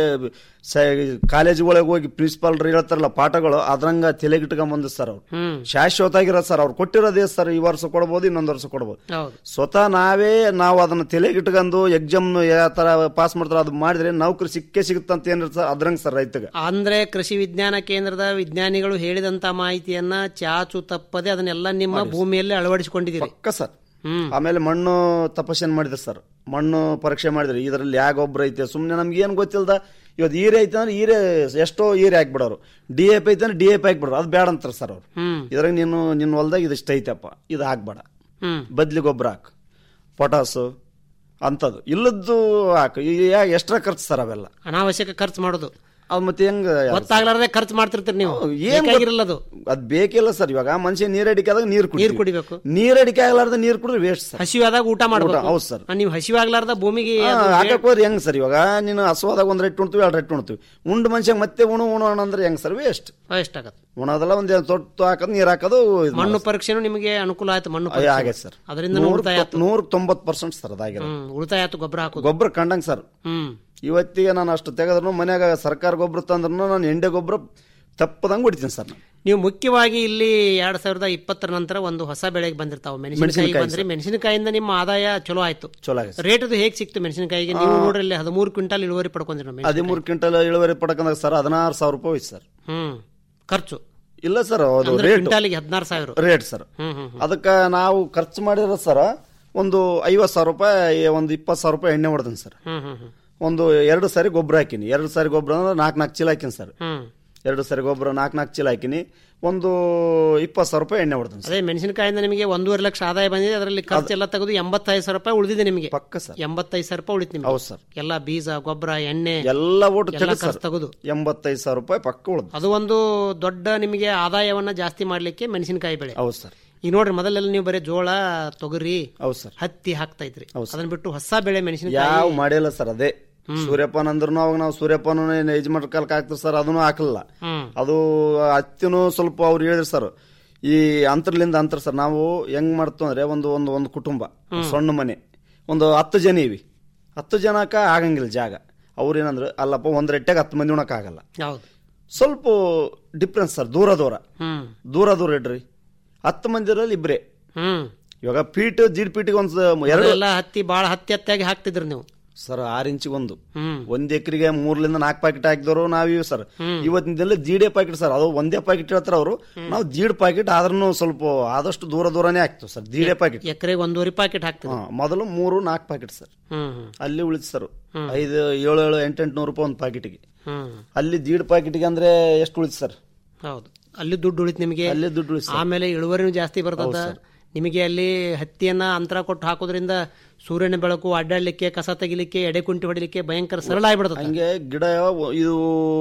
ಕಾಲೇಜ್ ಒಳಗೆ ಹೋಗಿ ಪ್ರಿನ್ಸಿಪಾಲ್ ಹೇಳ್ತಾರಲ್ಲ ಪಾಠಗಳು ಅದ್ರಂಗ ತಲೆಗಿಟ್ಕೊಂಡ್ ಬಂದ ಸರ್ ಅವ್ರು ಹ್ಮ್ ಶಾಶ್ವತ ಆಗಿರೋದು ಸರ್ ಅವ್ರು ಕೊಟ್ಟಿರೋದೇ ಸರ್ ಈ ವರ್ಷ ಕೊಡ್ಬೋದು ಇನ್ನೊಂದು ವರ್ಷ ಕೊಡ್ಬೋದು ಹೌದು ಸ್ವತಃ ನಾವೇ ನಾವು ಅದನ್ನ ತಲೆಗಿಟ್ಕೊಂಡು ಎಕ್ಸಾಮ್ ಯಾವ ತರ ಪಾಸ್ ಮಾಡ್ತಾರ ಅದು ಮಾಡಿದ್ರೆ ನೌಕರಿ ಸಿಕ್ಕೇ ಸಿಗುತ್ತೆ ಅಂತ ಏನಿರುತ್ತೆ ಸರ್ ಅದ್ರಂಗ ಸರ್ ರೈತಗೆ ಅಂದ್ರೆ ಕೃಷಿ ವಿಜ್ಞಾನ ಕೇಂದ್ರದ ವಿಜ್ಞಾನಿಗಳು ಹೇಳಿದಂತ ಮಾಹಿತಿಯನ್ನ ಚಾಚು ತಪ್ಪದೆ ಅದನ್ನೆಲ್ಲ ನಿಮ್ಮ ಭೂಮಿಯಲ್ಲಿ ಅಳವಡಿಸಿಕೊಂಡಿದ್ದೀರಿ ಪಕ್ಕ ಸರ್ ಹ್ಮ್ ಆಮೇಲೆ ಮಣ್ಣು ತಪಾಸಣೆ ಮಾಡಿದ್ರು ಸರ್ ಮಣ್ಣು ಪರೀಕ್ಷೆ ಮಾಡಿದ್ರು ಇದರಲ್ಲಿ ಯಾವ ಗೊಬ್ಬರ ಐತೆ ಸುಮ್ಮನೆ ನಮ್ಗೆ ಏನು ಗೊತ್ತಿಲ್ದ ಇವತ್ತು ಈರೆ ಐತೆ ಅಂದ್ರೆ ಈರೆ ಎಷ್ಟೋ ಈರೆ ಹಾಕ್ಬಿಡೋರು ಡಿ ಎ ಪಿ ಐತೆ ಅಂದ್ರೆ ಡಿ ಎ ಪಿ ಹಾಕ್ಬಿಡೋರು ಅದು ಬೇಡ ಅಂತಾರೆ ಸರ್ ಅವ್ರು ಹ್ಮ್ ಇದ್ರಾಗ ನೀನು ನಿನ್ನ ಹೊಲ್ದಾಗ ಇದಿಷ್ಟು ಐತಪ್ಪ ಇದು ಹಾಕ್ಬೇಡ ಹ್ಮ್ ಬದ್ಲಿ ಗೊಬ್ಬರ ಹಾಕು ಪೊಟಾಸು ಅಂಥದ್ದು ಇಲ್ಲದ್ದು ಹಾಕು ಈಗ ಎಕ್ಸ್ಟ್ರಾ ಖರ್ಚು ಸರ್ ಅವೆಲ್ಲ ಅನಾವಶ್ಯಕ ಖರ್ಚು ಮಾಡೋದು ಅದು ಮತ್ತೆ ಹೆಂಗ ಗೊತ್ತಾಗ್ಲಾರ್ದೆ ಖರ್ಚು ಮಾಡ್ತಿರ್ತೀರಿ ನೀವು ಏನ್ ಬೇಕಾಗಿರಲ್ಲ ಅದು ಅದ್ ಬೇಕಿಲ್ಲ ಸರ್ ಇವಾಗ ಮನುಷ್ಯ ನೀರ್ ಅಡಿಕೆ ಆದಾಗ ನೀರ್ ನೀರ್ ಕುಡಿ ಕುಡಿಬೇಕು ನೀರ್ ಅಡಿಕೆ ಆಗ್ಲಾರ್ದ ನೀರ್ ಕುಡಿದ್ರೆ ವೇಸ್ಟ್ ಸರ್ ಹಸಿವಾದಾಗ ಊಟ ಮಾಡ್ಬೇಕು ಹೌದು ಸರ್. ಆ, ನೀವು ಹಸಿವಾಗ್ಲಾರ್ದ ಭೂಮಿಗೆ ಅದು ಹಾಕಕ್ ಹೋದ್ರೆ ಹೆಂಗ್ ಸರ್ ಇವಾಗ ನೀನು ಹಸುವಾದಾಗ ಒಂದ್ ರೇಟ್ ಉಣ್ತೀವಿ ಎರಡು ರೇಟ್ ಉಣ್ತೀವಿ ಉಂಡು ಮನುಷ್ಯ ಮತ್ತೆ ಉಣು ಉಣೋಣ ಅಂದ್ರೆ ಹೆಂಗ್ ಸರ್ ವೇಸ್ಟ್ ಎಷ್ಟಾಗತ್ತೆ ಉಣೋದಲ್ಲ ಒಂದ್ ತೊಟ್ಟು ಹಾಕೋದು ನೀರ್ ಹಾಕೋದು ಇದ್ ಮಣ್ಣು ಮಾಡೋದು. ಪರೀಕ್ಷೆನೂ ನಿಮಗೆ ಅನುಕೂಲ ಆಯ್ತು ಮಣ್ಣು ಅಯ್ಯ, ಪರೀಕ್ಷೆ. ಆಗೈತೆ ಸರ್ ಅದರಿಂದ ನೂರ ಉಳಿತಾಯ ಆಯ್ತು ನೂರ ತೊಂಬತ್ ಪರ್ಸೆಂಟ್ ಸರ್ ಅದಾಗಿರೋ ಹ್ಮ್ ಉಳಿತಾಯ ಆಯ್ತು ಗೊಬ್ಬರ ಹಾಕೋದು ಗೊಬ್ಬರ ಕಂಡಂಗ್ ಸರ್ ಹ್ಮ್ ಇವತ್ತಿಗೆ ನಾನು ಅಷ್ಟು ತೆಗೆದ್ರು ಮನ್ಯಾಗ ಸರ್ಕಾರ ಗೊಬ್ಬರ ತಂದ್ರು ನಾನು ಎಂಡೆ ಗೊಬ್ಬರ ತಪ್ಪದಂಗ್ ಹೊಡಿತೀನಿ ಸರ್ ನಾನು ನೀವು ಮುಖ್ಯವಾಗಿ ಇಲ್ಲಿ ಎರಡ್ ಸಾವಿರದ ಇಪ್ಪತ್ತರ ನಂತರ ಒಂದು ಹೊಸ ಬೆಳೆಗೆ ಬಂದಿರ್ತಾವ ಮೆಣಸಿನಕಾಯಿ ಮೆಣಸಿನಕಾಯಿ ಬಂದ್ರೆ ಮೆಣಸಿನಕಾಯಿಂದ ನಿಮ್ಮ ಆದಾಯ ಚಲೋ ಆಯ್ತು ಚಲೋ ಆಗೈತೆ ರೇಟ್ ಅದು ಹೇಗೆ ಸಿಕ್ತು ಮೆಣಸಿನಕಾಯಿಗೆ ನೀವು ನೋಡ್ರಿ ಅಲ್ಲಿ ಹದಿಮೂರು ಕ್ವಿಂಟಲ್ ಇಳುವರಿ ಪಡ್ಕೊಂಡಿರ ಹದಿಮೂರು ಕ್ವಿಂಟಲ್ ಇಳುವರಿ ಪಡ್ಕೊಂಡಾಗ ಸರ್ ಹದಿನಾರು ಸಾವಿರ ರೂಪಾಯಿ ಹೋಯ್ತು ಸರ್ ಹ್ಮ್ ಖರ್ಚು ಇಲ್ಲ ಸರ್ ಅದು ಅಂದ್ರೆ ರೇಟ್ ಕ್ವಿಂಟಾಲಿಗೆ ಹದಿನಾರು ಸಾವಿರ ರೇಟ್ ಸರ್ ಹ್ಮ್ ಹ್ಮ್ ಅದಕ್ಕೆ ನಾವು ಖರ್ಚು ಮಾಡಿರೋ ಸರ್ ಒಂದು ಐವತ್ತು ಸಾವಿರ ರೂಪಾಯಿ ಒಂದು ಇಪ್ಪತ್ತು ಸಾವಿರ ರೂಪಾಯಿ ಎಣ್ಣೆ ಹೊಡೆದೀನಿ ಸರ್ ಹ್ಮ್ ಹ್ಮ್ ಹ್ಮ್ ಒಂದು ಎರಡು ಸಾರಿ ಗೊಬ್ಬರ ಹಾಕಿನಿ ಎರಡು ಸಾರಿ ಗೊಬ್ಬರ ಅಂದ್ರೆ ನಾಲ್ಕು ನಾಲ್ಕು ಚೀಲ ಹಾಕಿನಿ ಸರ್ ಹ್ಮ್ ಎರಡು ಸಾರಿ ಗೊಬ್ಬರ ನಾಲ್ಕು ನಾಲ್ಕು ಚೀಲ ಹಾಕಿನಿ ಒಂದು ಇಪ್ಪತ್ತು ಸಾವಿರ ರೂಪಾಯಿ ಎಣ್ಣೆ ಹೊಡೆದೀನಿ ಸರ್ ಅದೇ ಮೆಣಸಿನಕಾಯಿಂದ ನಿಮಗೆ ಒಂದೂವರೆ ಲಕ್ಷ ಆದಾಯ ಬಂದಿದೆ ಅದರಲ್ಲಿ ಖರ್ಚು ಎಲ್ಲ ತೆಗೆದು ಎಂಬತ್ತೈದು ಸಾವಿರ ರೂಪಾಯಿ ಉಳಿದಿದೆ ನಿಮಗೆ ಪಕ್ಕ ಸರ್ ಎಂಬತ್ತೈದು ಸಾವಿರ ರೂಪಾಯಿ ಉಳಿತು ನಿಮಗೆ ಹೌದು ಸರ್ ಎಲ್ಲ ಬೀಜ ಗೊಬ್ಬರ ಎಣ್ಣೆ ಎಲ್ಲ ಒಟ್ಟು ಎಲ್ಲ ತೆಗೆದು ಖರ್ಚು ಸರ್ ತೆಗೆದು ಎಂಬತ್ತೈದು ಸಾವಿರ ರೂಪಾಯಿ ಪಕ್ಕ ಉಳ್ದು ಅದು ಒಂದು ದೊಡ್ಡ ನಿಮಗೆ ಆದಾಯವನ್ನ ಜಾಸ್ತಿ ಮಾಡ್ಲಿಕ್ಕೆ ಮೆಣಸಿನಕಾಯಿ ಬೆಳೆ ಹೌದು ಸರ್ ಈಗ ನೋಡ್ರಿ ಮೊದಲೆಲ್ಲ ನೀವು ಬರೀ ಜೋಳ ತೊಗರಿ ಹೌದು ಸರ್ ಹತ್ತಿ ಹಾಕ್ತಾ ಇದ್ರಿ ಹೌದು ಸರ್. ಅದನ್ನ ಬಿಟ್ಟು ಹೊಸ ಬೆಳೆ ಮೆಣಸಿನಕಾಯಿ ಯಾವ ಮಾಡಿಲ್ಲ ಸರ್ ಅದೇ ಸೂರ್ಯಪಾನ ಅಂದ್ರೂ ಅವಾಗ ನಾವು ಸೂರ್ಯಪಾನ ಯಜಮಾನ್ ಕಾಲಕ್ಕೆ ಹಾಕ್ತಿವಿ ಸರ್ ಅದನ್ನು ಹಾಕಲಿಲ್ಲ ಹ್ಮ್ ಅದು ಹತ್ತಿನೂ ಸ್ವಲ್ಪ ಅವ್ರು ಹೇಳಿದ್ರು ಸರ್ ಈ ಅಂತರ್ಲಿಂದ ಅಂತರ ಸರ್ ನಾವು ಹೆಂಗ್ ಮಾಡ್ತು ಅಂದ್ರೆ ಒಂದು ಒಂದು ಒಂದು ಕುಟುಂಬ ಸಣ್ಣ ಮನೆ ಒಂದು ಹತ್ತು ಜನ ಇವಿ ಹತ್ತು ಜನಕ್ಕ ಆಗಂಗಿಲ್ಲ ಜಾಗ ಅವ್ರು ಏನಂದ್ರೆ ಅಲ್ಲಪ್ಪ ಒಂದ್ ರೆಟ್ಟೆಗೆ ಹತ್ತು ಮಂದಿ ಉಣಕ್ ಆಗಲ್ಲ ಹೌದು ಸ್ವಲ್ಪ ಡಿಫ್ರೆನ್ಸ್ ಸರ್ ದೂರ ದೂರ ಹ್ಮ್ ದೂರ ದೂರ ಇಡ್ರಿ ಹತ್ತು ಮಂದಿರಲ್ಲಿ ಇಬ್ರೇ ಹ್ಮ್ ಇವಾಗ ಪೀಟ್ ಜೀಡ್ ಪೀಟಿಗೆ ಒಂದು ಎರಡು ಎಲ್ಲ ಹತ್ತಿ ಬಾಳ ಹತ್ತಿ ಹತ್ತಿಯಾಗಿ ಹಾಕ್ತಿದ್ರಿ ನೀವು ಸರ್ ಆರ್ ಇಂಚಿಗೆ ಒಂದು ಹ್ಮ್ ಒಂದ್ ಎಕರೆಗೆ ಮೂರ್ಲಿಂದ ನಾಲ್ಕು ಪ್ಯಾಕೆಟ್ ಹಾಕಿದವರು ನಾವಿವ್ ಸರ್ ಇವತ್ತಿನ ಜೀಡೆ ಪ್ಯಾಕೆಟ್ ಸರ್ ಅದು ಒಂದೇ ಪ್ಯಾಕೆಟ್ ಹೇಳ್ತಾರ ಅವರು ನಾವು ಜೀಡ್ ಪ್ಯಾಕೆಟ್ ಆದ್ರೂ ಸ್ವಲ್ಪ ಆದಷ್ಟು ದೂರ ದೂರನೇ ಹಾಕ್ತಿವಿ ಸರ್ ಜೀಡೆ ಪ್ಯಾಕೆಟ್ ಎಕರೆಗೆ ಒಂದೂವರೆ ಪ್ಯಾಕೆಟ್ ಹಾಕ್ತಿದ್ರಿ ಮೊದಲು ಮೂರು ನಾಲ್ಕು ಪ್ಯಾಕೆಟ್ ಸರ್ ಹ್ಮ್ ಹ್ಮ್ ಅಲ್ಲಿ ಉಳಿತು ಸರ್ ಐದು ಏಳು ಏಳು ಎಂಟು ಎಂಟುನೂರು ರೂಪಾಯಿ ಒಂದು ಪ್ಯಾಕೆಟ್ಗೆ ಹ್ಮ್ ಅಲ್ಲಿ ಜೀಡ್ ಪ್ಯಾಕೆಟ್ಗೆ ಅಂದ್ರೆ ಎಷ್ಟು ಉಳಿತು ಸರ್ ಹೌದು ಅಲ್ಲಿ ದುಡ್ಡು ಉಳಿತು ನಿಮಗೆ ಅಲ್ಲಿ ದುಡ್ಡು ಉಳಿತು ಸರ್ ಆಮೇಲೆ ಇಳುವರಿನೂ ಜಾಸ್ತಿ ಬರ್ತದ ನಿಮಗೆ ಅಲ್ಲಿ ಹತ್ತಿಯನ್ನ ಅಂತರ ಕೊಟ್ಟು ಹಾಕೋದ್ರಿಂದ ಸೂರ್ಯನ ಬೆಳಕು ಅಡ್ಡಾಡ್ಲಿಕ್ಕೆ ಕಸ ತೆಗಿಲಿಕ್ಕೆ ಎಡೆ ಕುಂಟಿ ಹೊಡಿಲಿಕ್ಕೆ ಭಯಂಕರ ಸರಳ ಆಗ್ಬಿಡ್ತದೆ ಹಂಗೆ ಗಿಡ ಇದು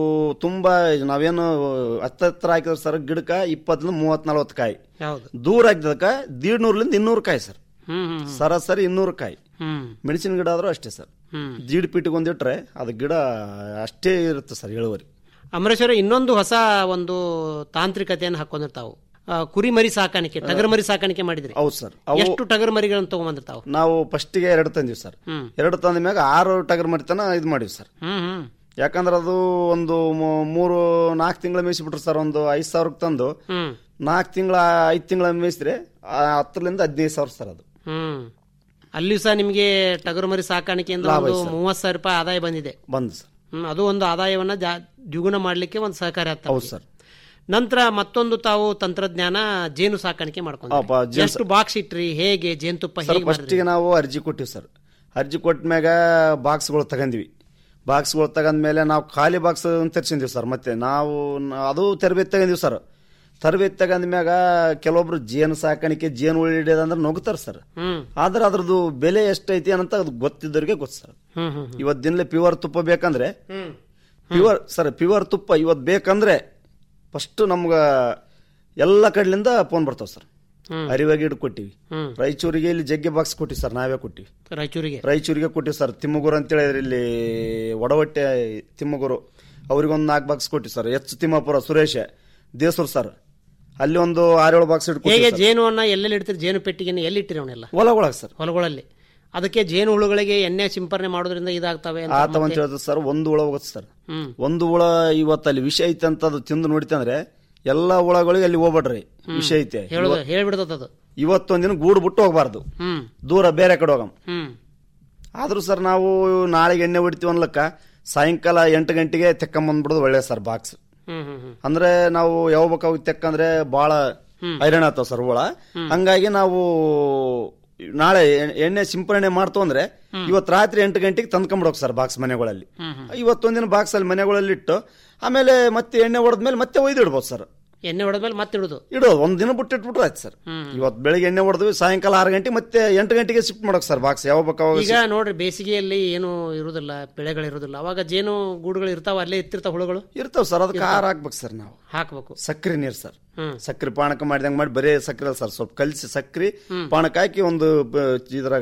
ತುಂಬಾ ನಾವೇನು ಹತ್ತತ್ರ ಹಾಕಿದ್ರೆ ಸರ್ ಗಿಡಕ್ಕ ಇಪ್ಪತ್ತರಿಂದ ಮೂವತ್ ನಲ್ವತ್ತು ಕಾಯಿ ಹೌದು ದೂರ ಹಾಕಿದಕ್ಕ ದೀಡ್ನೂರ್ಲಿಂದ ಇನ್ನೂರು ಕಾಯಿ ಸರ್ ಹ್ಮ್ ಹ್ಮ್ ಸರಾಸರಿ ಇನ್ನೂರು ಕಾಯಿ ಹ್ಮ್ ಮೆಣಸಿನ ಗಿಡ ಆದ್ರೂ ಅಷ್ಟೇ ಸರ್ ಹ್ಮ್ ಜೀಡ್ ಪೀಟಿಗೆ ಒಂದಿಟ್ರೆ ಅದು ಗಿಡ ಅಷ್ಟೇ ಇರುತ್ತೆ ಸರ್ ಇಳುವರಿ ಅಮರೇಶ್ವರ ಇನ್ನೊಂದು ಹೊಸ ಒಂದು ತಾಂತ್ರಿಕತೆಯನ್ನು ಹಾಕೊಂಡಿರ್ತಾವು ಆ, ಕುರಿ ಮರಿ ಸಾಕಾಣಿಕೆ ಟಗರ್ ಮರಿ ಸಾಕಾಣಿಕೆ ಮಾಡಿದ್ರಿ ಹೌದು ಸರ್ ಅವು ಎಷ್ಟು ಟಗರ್ ಮರಿಗಳನ್ನು ತಗೊಂಬಂದಿರ್ತಾವ ನಾವು ಫಸ್ಟಿಗೆ ಎರಡು ತಂದಿವಿ ಸರ್ ಹ್ಮ್ ಎರಡು ತಂದ ಮ್ಯಾಗ ಆರು ಟಗರ್ ಮರಿತನ ಇದು ಮಾಡಿವಿ ಸರ್ ಹ್ಮ್ ಹ್ಮ್ ಯಾಕಂದ್ರೆ ಅದು ಒಂದು ಮೂ- ಮೂರು ನಾಲ್ಕು ತಿಂಗಳ ಮೇಯಿಸ್ಬಿಟ್ರು ಸರ್ ಒಂದು ಐದು ಸಾವಿರಕ್ಕೆ ತಂದು ಹ್ಮ್ ನಾಲ್ಕು ತಿಂಗಳ ಐದು ತಿಂಗಳ ಮೇಯಿಸಿದ್ರೆ ಆ ಹತ್ತರಿಂದ ಹದಿನೈದು ಸಾವಿರ ಸರ್ ಅದು ಹ್ಮ್ ಅಲ್ಲಿಯೂ ಸಹ ನಿಮಗೆ ಟಗರು ಮರಿ ಸಾಕಾಣಿಕೆಯಿಂದ ಲಾಭ ಒಂದು ಐತೆ ಸರ್. ಮೂವತ್ತು ಸಾವಿರ ರೂಪಾಯಿ ಆದಾಯ ಬಂದಿದೆ ಬಂದು ಸರ್ ಹ್ಮ್ ಅದು ಒಂದು ಆದಾಯವನ್ನ ಜಾ- ದ್ವಿಗುಣ ಮಾಡ್ಲಿಕ್ಕೆ ಒಂದು ಸಹಕಾರಿ ಆಗ್ತದೆ ಹೌದು ಸರ್ ನಂತರ ಮತ್ತೊಂದು ತಾವು ತಂತ್ರಜ್ಞಾನ ಜೇನು ಸಾಕಾಣಿಕೆ ಅಪ್ಪ, ಮಾಡ್ಕೊಂಡು ಜೇನು ಎಷ್ಟು ಬಾಕ್ಸ್ ಇಟ್ರಿ ಹೇಗೆ ಜೇನುತುಪ್ಪ ಸರ್ ಹೇಗೆ ಮಾಡಿದ್ರಿ ಫಸ್ಟಿಗೆ ನಾವು ಅರ್ಜಿ ಕೊಟ್ಟಿವಿ ಸರ್ ಅರ್ಜಿ ಕೊಟ್ಟ ಮ್ಯಾಗ ಬಾಕ್ಸ್ಗಳು ತಗೊಂಡ್ವಿ ಬಾಕ್ಸ್ಗಳು ತಗೊಂಡ್ಮೇಲೆ ನಾವು ಖಾಲಿ ಬಾಕ್ಸ್ ತರ್ಸಿದ್ವಿ ಸರ್ ಮತ್ತೆ ನಾವು ನ- ಅದು ತರಬೇತಿ ತಗೊಂಡಿವಿ ಸರ್ ತರಬೇತಿ ತಗಂದ ಮ್ಯಾಗ ಕೆಲವೊಬ್ರು ಜೇನು ಸಾಕಾಣಿಕೆ ಜೇನು ಉಳಿ ಹಿಡಿಯೋದಂದ್ರೆ ನಗುತ್ತಾರ ಸರ್ ಹ್ಮ್ ಆದ್ರೆ ಅದ್ರದ್ದು ಬೆಲೆ ಎಷ್ಟೈತಿ ಅಂತ ಅದು ಗೊತ್ತಿದ್ದವ್ರಿಗೆ ಗೊತ್ತು ಸರ್ ಹ್ಮ್ ಹ್ಮ್ ಇವತ್ತು ದಿನಲೇ ಪ್ಯೂರ್ ತುಪ್ಪ ಬೇಕಂದ್ರೆ ಹ್ಮ್ ಪ್ಯೂರ್ ಸರ್ ಪ್ಯೂರ್ ತುಪ್ಪ ಇವತ್ತು ಬೇಕಂದ್ರೆ ಫಸ್ಟ್ ನಮ್ಗ ಎಲ್ಲ ಕಡ್ಲಿಂದ ಫೋನ್ ಬರ್ತಾವ ಸರ್ ಹ್ಮ್. ಅರಿವಾಗಿ ಹಿಡ್ ಕೊಟ್ಟಿವಿ ಹ್ಮ್ ರಾಯಚೂರಿಗೆ ಇಲ್ಲಿ ಜಗ್ಗೆ ಬಾಕ್ಸ್ ಕೊಟ್ಟಿವಿ ಸರ್ ನಾವೇ ಕೊಟ್ಟಿವಿ ರಾಯಚೂರಿಗೆ ರಾಯಚೂರಿಗೆ ಕೊಟ್ಟಿವಿ ಸರ್ ತಿಮ್ಮಗುರು ಅಂತ ಹೇಳಿದ್ರೆ ಇಲ್ಲಿ ಒಡವಟ್ಟೆ ತಿಮ್ಮಗುರು ಅವ್ರಿಗೊಂದು ನಾಲ್ಕು ಬಾಕ್ಸ್ ಕೊಟ್ಟಿವಿ sir H Thimmapur Suresh Desur sir ಅಲ್ಲಿ ಒಂದು ಆರೇಳು ಬಾಕ್ಸ್ ಹೇಗೆ ಇಟ್ಕೊಟ್ಟಿವಿ ಜೇನುವನ್ನ ಎಲ್ಲೆಲ್ಲಿ ಇಡ್ತೀರಿ ಜೇನು ಪೆಟ್ಟಿಗೆನ ಎಲ್ಲಿ ಇಟ್ಟಿರಿ ಅವನ್ನೆಲ್ಲ ಹೊಲಗೊಳಗೆ ಸರ್ ಹೊಲಗಳಲ್ಲಿ ಅದಕ್ಕೆ ಜೇನು ಹುಳುಗಳಿಗೆ ಎಣ್ಣೆ ಸಿಂಪರಣೆ ಮಾಡೋದ್ರಿಂದ ಇದಾಗ್ತವೆ ಅಂತ ಆತವ ಅಂತ ಮತ್ತೆ- ಹೇಳಿದ್ರೆ ಸರ್ ಒಂದು ಹುಳ ಹೋಗುತ್ತೆ ಸರ್ ಹ್ಮ್ ಒಂದು ಹುಳ ಇವತ್ತು ಅಲ್ಲಿ ವಿಷ ಐತೆ ಅಂತ ಅದು ತಿಂದು ನೋಡಿತಂದ್ರೆ ಎಲ್ಲಾ ಹುಳಗಳಿಗೆ ಅಲ್ಲಿ ಹೋಗ್ಬೇಡ್ರಿ ವಿಷ ಐತೆ ಹೇಳುದು ಹೇಳ್ಬಿಡ್ತದ ಅದು ಇವತ್ತೊಂದಿನ ಗೂಡು ಬಿಟ್ಟು ಹೋಗ್ಬಾರ್ದು ಹ್ಮ್ ದೂರ ಬೇರೆ ಕಡೆ ಹೋಗಮ್ ಹ್ಮ್ ಆದ್ರೂ ಸರ್ ನಾವು ನಾಳೆಗೆ ಎಣ್ಣೆ ಹೊಡಿತೀವಿ ಅನ್ಲಕ್ಕ ಸಾಯಂಕಾಲ ಎಂಟು ಗಂಟೆಗೆ ತೆಕ್ಕಂಬಂದ್ಬಿಡೋದು ಒಳ್ಳೆ ಸರ್ ಬಾಕ್ಸ್ ಹ್ಮ್ ಹ್ಮ್ ಹ್ಮ್ ಅಂದ್ರೆ ನಾವು ಯಾವ ಬೇಕಾಗಿ ತೆಕ್ಕಂದ್ರೆ ಬಹಳ ಹೈರಾಣ ಆಗ್ತಾವ ಸರ್ ಹುಳ ಹಂಗಾಗಿ ನಾವು ನಾಳೆ ಎ- ಎಣ್ಣೆ ಸಿಂಪರಣೆ ಮಾಡ್ತು ಅಂದ್ರೆ ಇವತ್ತು ರಾತ್ರಿ ಎಂಟು ಗಂಟೆಗೆ ತಂದ್ಕೊಂಡ್ಬಿಡೋಕ್ ಸರ್ ಬಾಕ್ಸ್ ಮನೆಗಳಲ್ಲಿ ಇವತ್ತೊಂದಿನ ಬಾಕ್ಸ್ ಅಲ್ಲಿ ಮನೆಗಳಲ್ಲಿ ಇಟ್ಟು ಆಮೇಲೆ ಮತ್ತೆ ಎಣ್ಣೆ ಹೊಡೆದ್ಮೇಲೆ ಮತ್ತೆ ಒಯ್ದು ಇಡ್ಬೋದು ಸರ್ ಎಣ್ಣೆ ಹೊಡೆದ್ಮೇಲೆ ಮತ್ತೆ ಇಡುದು ಇಡೋದು ಒಂದ್ ದಿನ ಬಿಟ್ಟು ಇಟ್ಬಿಟ್ರೆ ಆಯ್ತು ಸರ್ ಇವತ್ತು ಬೆಳಿಗ್ಗೆ ಎಣ್ಣೆ ಹೊಡೆದ್ವಿ ಸಾಯಂಕಾಲ ಆರು ಗಂಟೆ ಮತ್ತೆ ಎಂಟು ಗಂಟೆಗೆ ಶಿಫ್ಟ್ ಮಾಡೋಕ್ ಸರ್ ಬಾಕ್ಸ್ ಯಾವ ಬೇಕಾವಾಗ ಈಗ ನೋಡ್ರಿ ಬೇಸಿಗೆಯಲ್ಲಿ ಏನು ಇರುದಿಲ್ಲ ಬೆಳೆಗಳು ಇರುದಿಲ್ಲ ಅವಾಗ ಜೇನು ಗೂಡುಗಳು ಇರ್ತಾವ ಅಲ್ಲೇ ಇರ್ತಿರ್ತಾವ ಹುಳುಗಳು ಇರ್ತಾವ ಸರ್ ಅದಕ್ಕೆ ಆರ್ ಹಾಕ್ಬೇಕು ಸರ್ ನಾವು ಹಾಕ್ಬೇಕು ಸಕ್ರೆ ನೀರು ಸರ್ ಹ್ಮ್. ಸಕ್ರೆ ಪಾನಕ ಮಾಡಿದಂಗೆ ಮಾಡಿ ಬರೀ ಸಕ್ರೆ ಅಲ್ಲ ಸರ್ ಸ್ವಲ್ಪ ಕಲಿಸಿ ಸಕ್ರೆ ಪಾನಕ ಹಾಕಿ ಒಂದು ಬ- ಇದ್ರಾಗ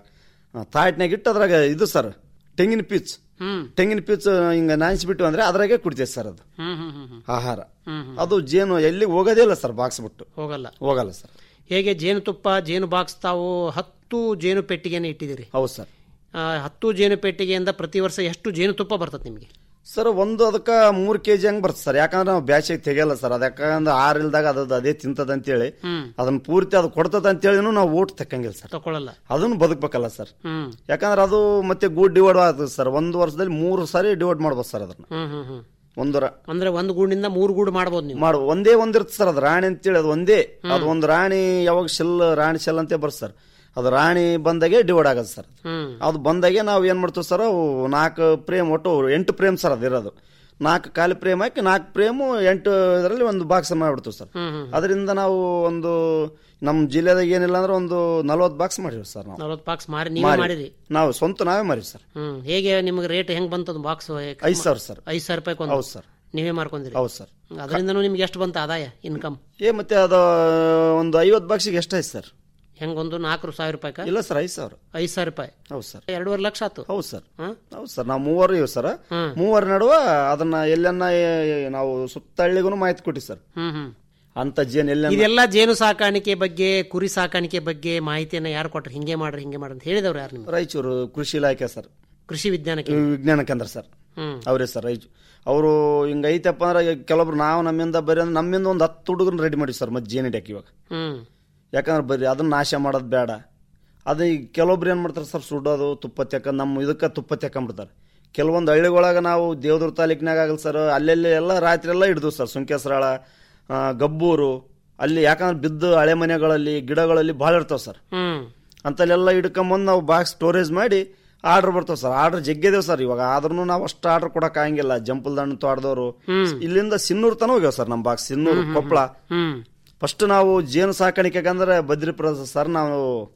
ತಾಟ್ನಾಗ ಇಟ್ಟು ಅದ್ರಾಗ ಇದು ಸರ್ ತೆಂಗಿನ ಪೀಚ್ ಹ್ಮ್ ತೆಂಗಿನ ಪೀಚ್ ಹಿಂಗ ನಾಯಿಸ್ಬಿಟ್ಟು ಅಂದ್ರೆ ಅದ್ರಾಗೆ ಕುಡಿತೈತೆ ಸರ್ ಅದು ಹ್ಮ್ ಹ್ಮ್ ಹ್ಮ್ ಹ್ಮ್ ಆಹಾರ ಹ್ಮ್ ಅದು ಜೇನು ಎಲ್ಲಿ ಹೋಗೋದೇ ಇಲ್ಲ ಸರ್ ಬಾಕ್ಸ್ ಬಿಟ್ಟು ಹೋಗಲ್ಲ ಹೋಗಲ್ಲ ಸರ್ ಹೇಗೆ ಜೇನುತುಪ್ಪ ಜೇನು ಬಾಕ್ಸ್ ತಾವು ಹತ್ತು ಜೇನು ಪೆಟ್ಟಿಗೆನ ಇಟ್ಟಿದ್ದೀರಿ ಹೌದು ಸರ್ ಆ, ಹತ್ತು ಜೇನು ಪೆಟ್ಟಿಗೆಯಿಂದ ಪ್ರತಿ ವರ್ಷ ಎಷ್ಟು ಜೇನುತುಪ್ಪ ಬರ್ತದೆ ನಿಮಗೆ ಸರ್ ಒಂದು ಅದಕ್ಕೆ ಮೂರು ಕೆ ಜಿ ಹಂಗೆ ಬರ್ತದೆ ಸರ್ ಯಾಕಂದ್ರೆ ನಾವು ಬ್ಯಾಸಿಗೆ ತೆಗಿಯಲ್ಲ ಸರ್ ಅದು ಯಾಕಂದ್ರೆ ಆರ್ ಇಲ್ದಾಗ ಅದು ಅದೇ ತಿಂತದ ಅಂತೇಳಿ ಹ್ಮ್ ಅದನ್ನ ಪೂರ್ತಿ ಅದು ಕೊಡ್ತದ ಅಂತೇಳಿನೂ ನಾವು ಊಟ ತೆಕ್ಕಂಗಿಲ್ಲ ಸರ್ ತಗೊಳ್ಳಲ್ಲ ಅದನ್ನು ಬದುಕಬೇಕಲ್ಲ ಸರ್ ಹ್ಮ್ ಯಾಕಂದ್ರೆ ಅದು ಮತ್ತೆ ಗೂಡ್ ಡಿವೈಡ್ ಆಗ್ತದೆ ಸರ್ ಒಂದು ವರ್ಷದಲ್ಲಿ ಮೂರು ಸಾರಿ ಡಿವೈಡ್ ಮಾಡ್ಬೋದು ಸರ್ ಅದನ್ನ ಹ್ಮ್ ಹ್ಮ್ ಹ್ಮ್ ಒಂದು ರ- ಅಂದ್ರೆ ಒಂದು ಗೂಡಿನಿಂದ ಮೂರು ಗೂಡು ಮಾಡ್ಬೋದು ನೀವು ಮಾಡು ಒಂದೇ ಒಂದಿರುತ್ತೆ ಸರ್ ಅದು ರಾಣಿ ಅಂತೇಳಿ ಅದು ಒಂದೇ ಅದು ಒಂದು ರಾಣಿ ಯಾವಾಗ ಶೆಲ್ ರಾಣಿ ಶೆಲ್ ಅಂತ ಬರುತ್ತೆ ಸರ್ ಅದು ರಾಣಿ ಬಂದಾಗೆ ಡಿವೈಡ್ ಆಗತ್ತೆ ಸರ್ ಹ್ಮ್ ಅದು ಬಂದಾಗೆ ನಾವು ಏನ್ ಮಾಡ್ತೀವಿ ಸರ್ ಅವು ನಾಲ್ಕು ಪ್ರೇಮ್ ಒಟ್ಟು ಎಂಟು ಪ್ರೇಮ್ ಸರ್ ಅದು ಇರೋದು ನಾಲ್ಕು ಖಾಲಿ ಪ್ರೇಮ್ ಹಾಕಿ ನಾಲ್ಕು ಪ್ರೇಮು ಎಂಟು ಇದರಲ್ಲಿ ಒಂದು ಬಾಕ್ಸ್ ಮಾಡ್ಬಿಡ್ತೀವಿ ಸರ್ ಹ್ಮ್ ಹ್ಮ್ ಅದರಿಂದ ನಾವು ಒಂದು ನಮ್ಮ ಜಿಲ್ಲೆದಾಗ ಏನಿಲ್ಲ ಅಂದ್ರೆ ಒಂದು ನಲ್ವತ್ತು ಬಾಕ್ಸ್ ಮಾಡಿವಿ ಸರ್ ನಾವು ನಲ್ವತ್ತು ಬಾಕ್ಸ್ ಮಾರಿ ನೀವೇ ಮಾರಿ. ಮಾಡಿರಿ ನಾವು ಸ್ವಂತ ನಾವೇ ಮಾರಿವಿ ಸರ್ ಹ್ಮ್ ಹೇಗೆ ನಿಮ್ಗೆ ರೇಟ್ ಹೆಂಗ್ ಬಂತದ ಬಾಕ್ಸ್ ಐದು ಸಾವಿರ ಸರ್ ಐದು ಸಾವಿರ ರೂಪಾಯಿ ಹೌದು ಸರ್ ನೀವೇ ಮಾರ್ಕೊಂದಿರಿ ಹೌದು ಸರ್ ಅದರಿಂದನೂ ನಿಮ್ಗೆ ಎಷ್ಟು ಬಂತ ಆದಾಯ ಇನ್ಕಮ್ ಏ ಮತ್ತೆ ಅದು ಒಂದು ಐವತ್ತು ಬಾಕ್ಸಿಗೆ ಎಷ್ಟಾಯ್ತು ಸರ್ ಹೆಂಗೊಂದು ನಾಲ್ಕು ಸಾವಿರ ರೂಪಾಯಿ ಇಲ್ಲ ಸರ್ ಐದು ಸಾವಿರ ಐದು ಸಾವಿರ ರೂಪಾಯಿ ಹೌದು ಸರ್ ಎರಡೂವರೆ ಲಕ್ಷ ಆತು ಹೌದು ಸರ್ ಹಾ? ಹೌದು ಸರ್ ನಾವು ಮೂವರು ಇವ್ ಸರ್ ಹ್ಮ್. ಮೂವರ ನಡುವ ಅದನ್ನ ಎಲ್ಲನ್ನ ಏ- ನಾವು ಸುತ್ತಳ್ಳಿಗೂ ಮಾಹಿತಿ ಕೊಟ್ಟಿ ಸರ್ ಹ್ಮ್ ಹ್ಮ್ ಅಂತ ಜೇನ್ ಎಲ್ಲ ಇದೆಲ್ಲ ಜೇನು ಸಾಕಾಣಿಕೆ ಬಗ್ಗೆ ಕುರಿ ಸಾಕಾಣಿಕೆ ಬಗ್ಗೆ ಮಾಹಿತಿಯನ್ನ ಯಾರು ಕೊಟ್ರು ಹಿಂಗೆ ಮಾಡ್ರಿ ಹಿಂಗೆ ಮಾಡ್ರಿ ಅಂತ ಹೇಳಿದವ್ರು ಯಾರು ನಿಮ್ಗೆ ರಾಯಚೂರು ಕೃಷಿ ಇಲಾಖೆ ಸರ್ ಕೃಷಿ ವಿಜ್ಞಾನ ಕೇಂದ್ರ. ವಿಜ್ಞಾನ ಕೇಂದ್ರ ಸರ್ ಹ್ಮ್ ಅವರೇ ಸರ್ ರಾಯಚೂ ಅವರು ಹಿಂಗ ಐತಪ್ಪ ಅಂದ್ರೆ ಈಗ ಕೆಲವೊಬ್ರು ನಾವು ನಮ್ಮಿಂದ ಬರೀ ಅಂದ್ರೆ ನಮ್ಮಿಂದ ಒಂದು ಹತ್ತು ಹುಡುಗರನ್ನ ರೆಡಿ ಮಾಡಿ ಸರ್ ಮತ್ತೆ ಜೇನ್ ಹಿಡಿಯಕ್ಕೆ ಇವಾಗ ಹ್ಮ್ ಯಾಕಂದ್ರೆ ಬರೀ ಅದನ್ನ ನಾಶ ಮಾಡೋದು ಬೇಡ ಅದು ಈಗ ಕೆಲವೊಬ್ರು ಏನು ಮಾಡ್ತಾರೆ ಸರ್ ಸುಡೋದು ತುಪ್ಪ ತೆಕ್ಕ ನಮ್ಮ ಇದಕ್ಕೆ ತುಪ್ಪ ತೆಕ್ಕೊಂಬಿಡ್ತಾರೆ ಕೆಲವೊಂದು ಹಳ್ಳಿಗಳಾಗ ನಾವು ದೇವದುರ್ಗ ತಾಲೂಕಿನಾಗ ಆಗಲ್ಲ ಸರ್ ಅಲ್ಲೆಲ್ಲಿ ಎಲ್ಲ ರಾತ್ರಿ ಎಲ್ಲ ಹಿಡಿದು ಸರ್ ಸುಂಕೇಶ್ವರಾಳ ಆ, ಗಬ್ಬೂರು ಅಲ್ಲಿ ಯಾಕಂದ್ರೆ ಬಿದ್ದು ಹಳೆ ಮನೆಗಳಲ್ಲಿ ಗಿಡಗಳಲ್ಲಿ ಭಾಳ ಇರ್ತಾವೆ ಸರ್ ಹ್ಮ್ ಅಂತಲ್ಲೆಲ್ಲ ಹಿಡ್ಕೊಂಬಂದು ನಾವು ಬಾಕ್ಸ್ ಸ್ಟೋರೇಜ್ ಮಾಡಿ ಆರ್ಡರ್ ಬರ್ತಾವ ಸರ್ ಆರ್ಡರ್ ಜಗ್ಗಿದೇವ್ ಸರ್ ಇವಾಗ ಆದ್ರೂ ನಾವು ಅಷ್ಟು ಆರ್ಡರ್ ಕೊಡಕ್ ಆಗಂಗಿಲ್ಲ ಜಂಪಲ್ ದಂಡ ತೋಟದವರು ಇಲ್ಲಿಂದ ಸಿನ್ನೂರ್ ತನ ಹೋಗ್ಯಾವ ಸರ್ ನಮ್ಮ ಬಾಕ್ಸ್ ಸಿನ್ನೂರು ಕೊಪ್ಪಳ ಹ್ಮ್ ಫಸ್ಟ್ ನಾವು ಜೇನು ಸಾಕಾಣಿಕೆಗೆ ಅಂದ್ರೆ ಬದ್ರಿ ಪ್ರಸಾದ್ ಸರ್ ನಾವು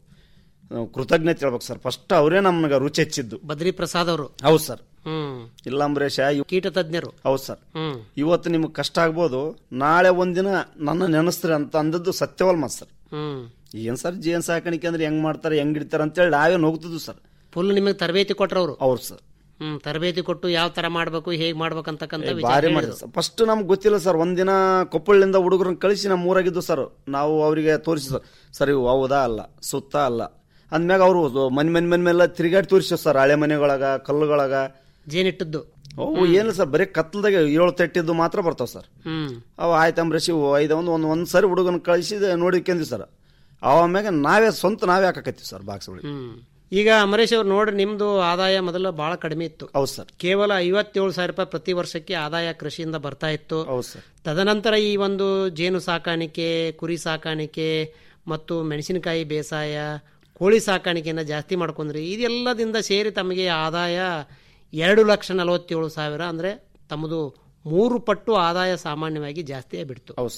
ನಾವು ಕೃತಜ್ಞತೆ ಹೇಳ್ಬೇಕು ಸರ್ ಫಸ್ಟ್ ಅವರೇ ನಮ್ಗೆ ರುಚಿ ಹೆಚ್ಚಿದ್ದು ಬದ್ರಿ ಪ್ರಸಾದ್ ಅವರು ಹೌದು ಸರ್ ಹ್ಮ್ ಇಲ್ಲ ಅಂಬರೀಷ ಇವ್- ಕೀಟ ತಜ್ಞರು ಹೌದು ಸರ್ ಹ್ಮ್ ಇವತ್ತು ನಿಮ್ಗೆ ಕಷ್ಟ ಆಗ್ಬೋದು ನಾಳೆ ಒಂದಿನ ನನ್ನ ನೆನೆಸ್ತೀರಿ ಅಂತ ಅಂದದ್ದು ಸತ್ಯವಲ್ ಮತ್ ಸರ್ ಹ್ಮ್ ಏನ್ ಸರ್ ಜೇನು ಸಾಕಾಣಿಕೆ ಅಂದ್ರೆ ಹೆಂಗ್ ಮಾಡ್ತಾರೆ ಹೆಂಗ್ ಹಿಡಿತಾರೆ ಅಂತೇಳಿ ನಾವೇ ಹೋಗ್ತಿದ್ವು ಸರ್ ಫುಲ್ ನಿಮಗೆ ತರಬೇತಿ ಕೊಟ್ರವ್ರು ಅವ್ರು ಸರ್ ಹ್ಮ್ ತರಬೇತಿ ಕೊಟ್ಟು ಯಾವ ತರ ಮಾಡ್ಬೇಕು ಹೇಗ್ ಮಾಡ್ಬೇಕಂತಕ್ಕಂತ ವಿಚಾರ ಭಾರಿ ಹೇಳಿದ್ರು. ಮಾಡಿದ್ರು ಫಸ್ಟ್ ನಮ್ಗೆ ಗೊತ್ತಿಲ್ಲ ಸರ್ ಒಂದಿನ ಕೊಪ್ಪಳಿಂದ ಹುಡುಗರನ್ನ ಕಳಿಸಿ ನಮ್ಮ ಊರಾಗಿದ್ದು ಸರ್ ನಾವು ಅವರಿಗೆ ತೋರಿಸಿ ಸರ್ ಸರ್ ಇವು ಹೌದಾ ಅಲ್ಲ ಸುತ್ತ ಅಲ್ಲ ಅಂದ್ಮ್ಯಾಗ ಅವರು ಮನೆ ಮನೆ ಮನೆ ಮೇಲೆ ತಿರುಗಾಡಿ ತೋರಿಸಿ ಸರ್ ಹಳೆ ಮನೆಗಳಾಗ ಕಲ್ಲುಗಳಾಗ ಜೇನಿಟ್ಟದ್ದು ಅವು ಏನಿಲ್ಲ ಸರ್ ಬರೀ ಕತ್ಲದಾಗ ಏಳು ತಟ್ಟಿದ್ದು ಮಾತ್ರ ಬರ್ತಾವ ಸರ್ ಹ್ಮ್ ಅವು ಆಯ್ತು ಅಂಬ್ರೇಶಿ ಐದು ಒಂದು ಒಂದು ಒಂದು ಸರಿ ಹುಡುಗನ ಕಳಿಸಿ ನೋಡಿಕೊಂಡ್ವಿ ಸರ್ ಆಮ್ಯಾಗ ನಾವೇ ಸ್ವಂತ ನಾವೇ ಹಾಕಕತ್ತೀವಿ ಸರ್ ಬಾಕ್ಸ್ಗಳಿಗೆ ಹ್ಮ್ ಈಗ ಅಮರೇಶ್ ಅವ್ರು ನೋಡ್ರಿ ನಿಮ್ದು ಆದಾಯ ಮೊದಲು ಬಹಳ ಕಡಿಮೆ ಇತ್ತು ಹೌದು ಸರ್ ಕೇವಲ ಐವತ್ತೇಳು ಸಾವಿರ ರೂಪಾಯಿ ಪ್ರತಿ ವರ್ಷಕ್ಕೆ ಆದಾಯ ಕೃಷಿಯಿಂದ ಬರ್ತಾ ಇತ್ತು ಹೌದು ಸರ್ ತದನಂತರ ಈ ಒಂದು ಜೇನು ಸಾಕಾಣಿಕೆ ಕುರಿ ಸಾಕಾಣಿಕೆ ಮತ್ತು ಮೆಣಸಿನಕಾಯಿ ಬೇಸಾಯ ಕೋಳಿ ಸಾಕಾಣಿಕೆಯನ್ನು ಜಾಸ್ತಿ ಮಾಡ್ಕೊಂಡ್ರಿ ಇದೆಲ್ಲದಿಂದ ಸೇರಿ ತಮಗೆ ಆದಾಯ ಎರಡು ಲಕ್ಷ ನಲವತ್ತೇಳು ಸಾವಿರ ಅಂದರೆ ತಮ್ಮದು ಮೂರು ಪಟ್ಟು ಆದಾಯ ಸಾಮಾನ್ಯವಾಗಿ ಜಾಸ್ತಿ ಆಗಿಬಿಡ್ತು ಹೌದು ಸರ್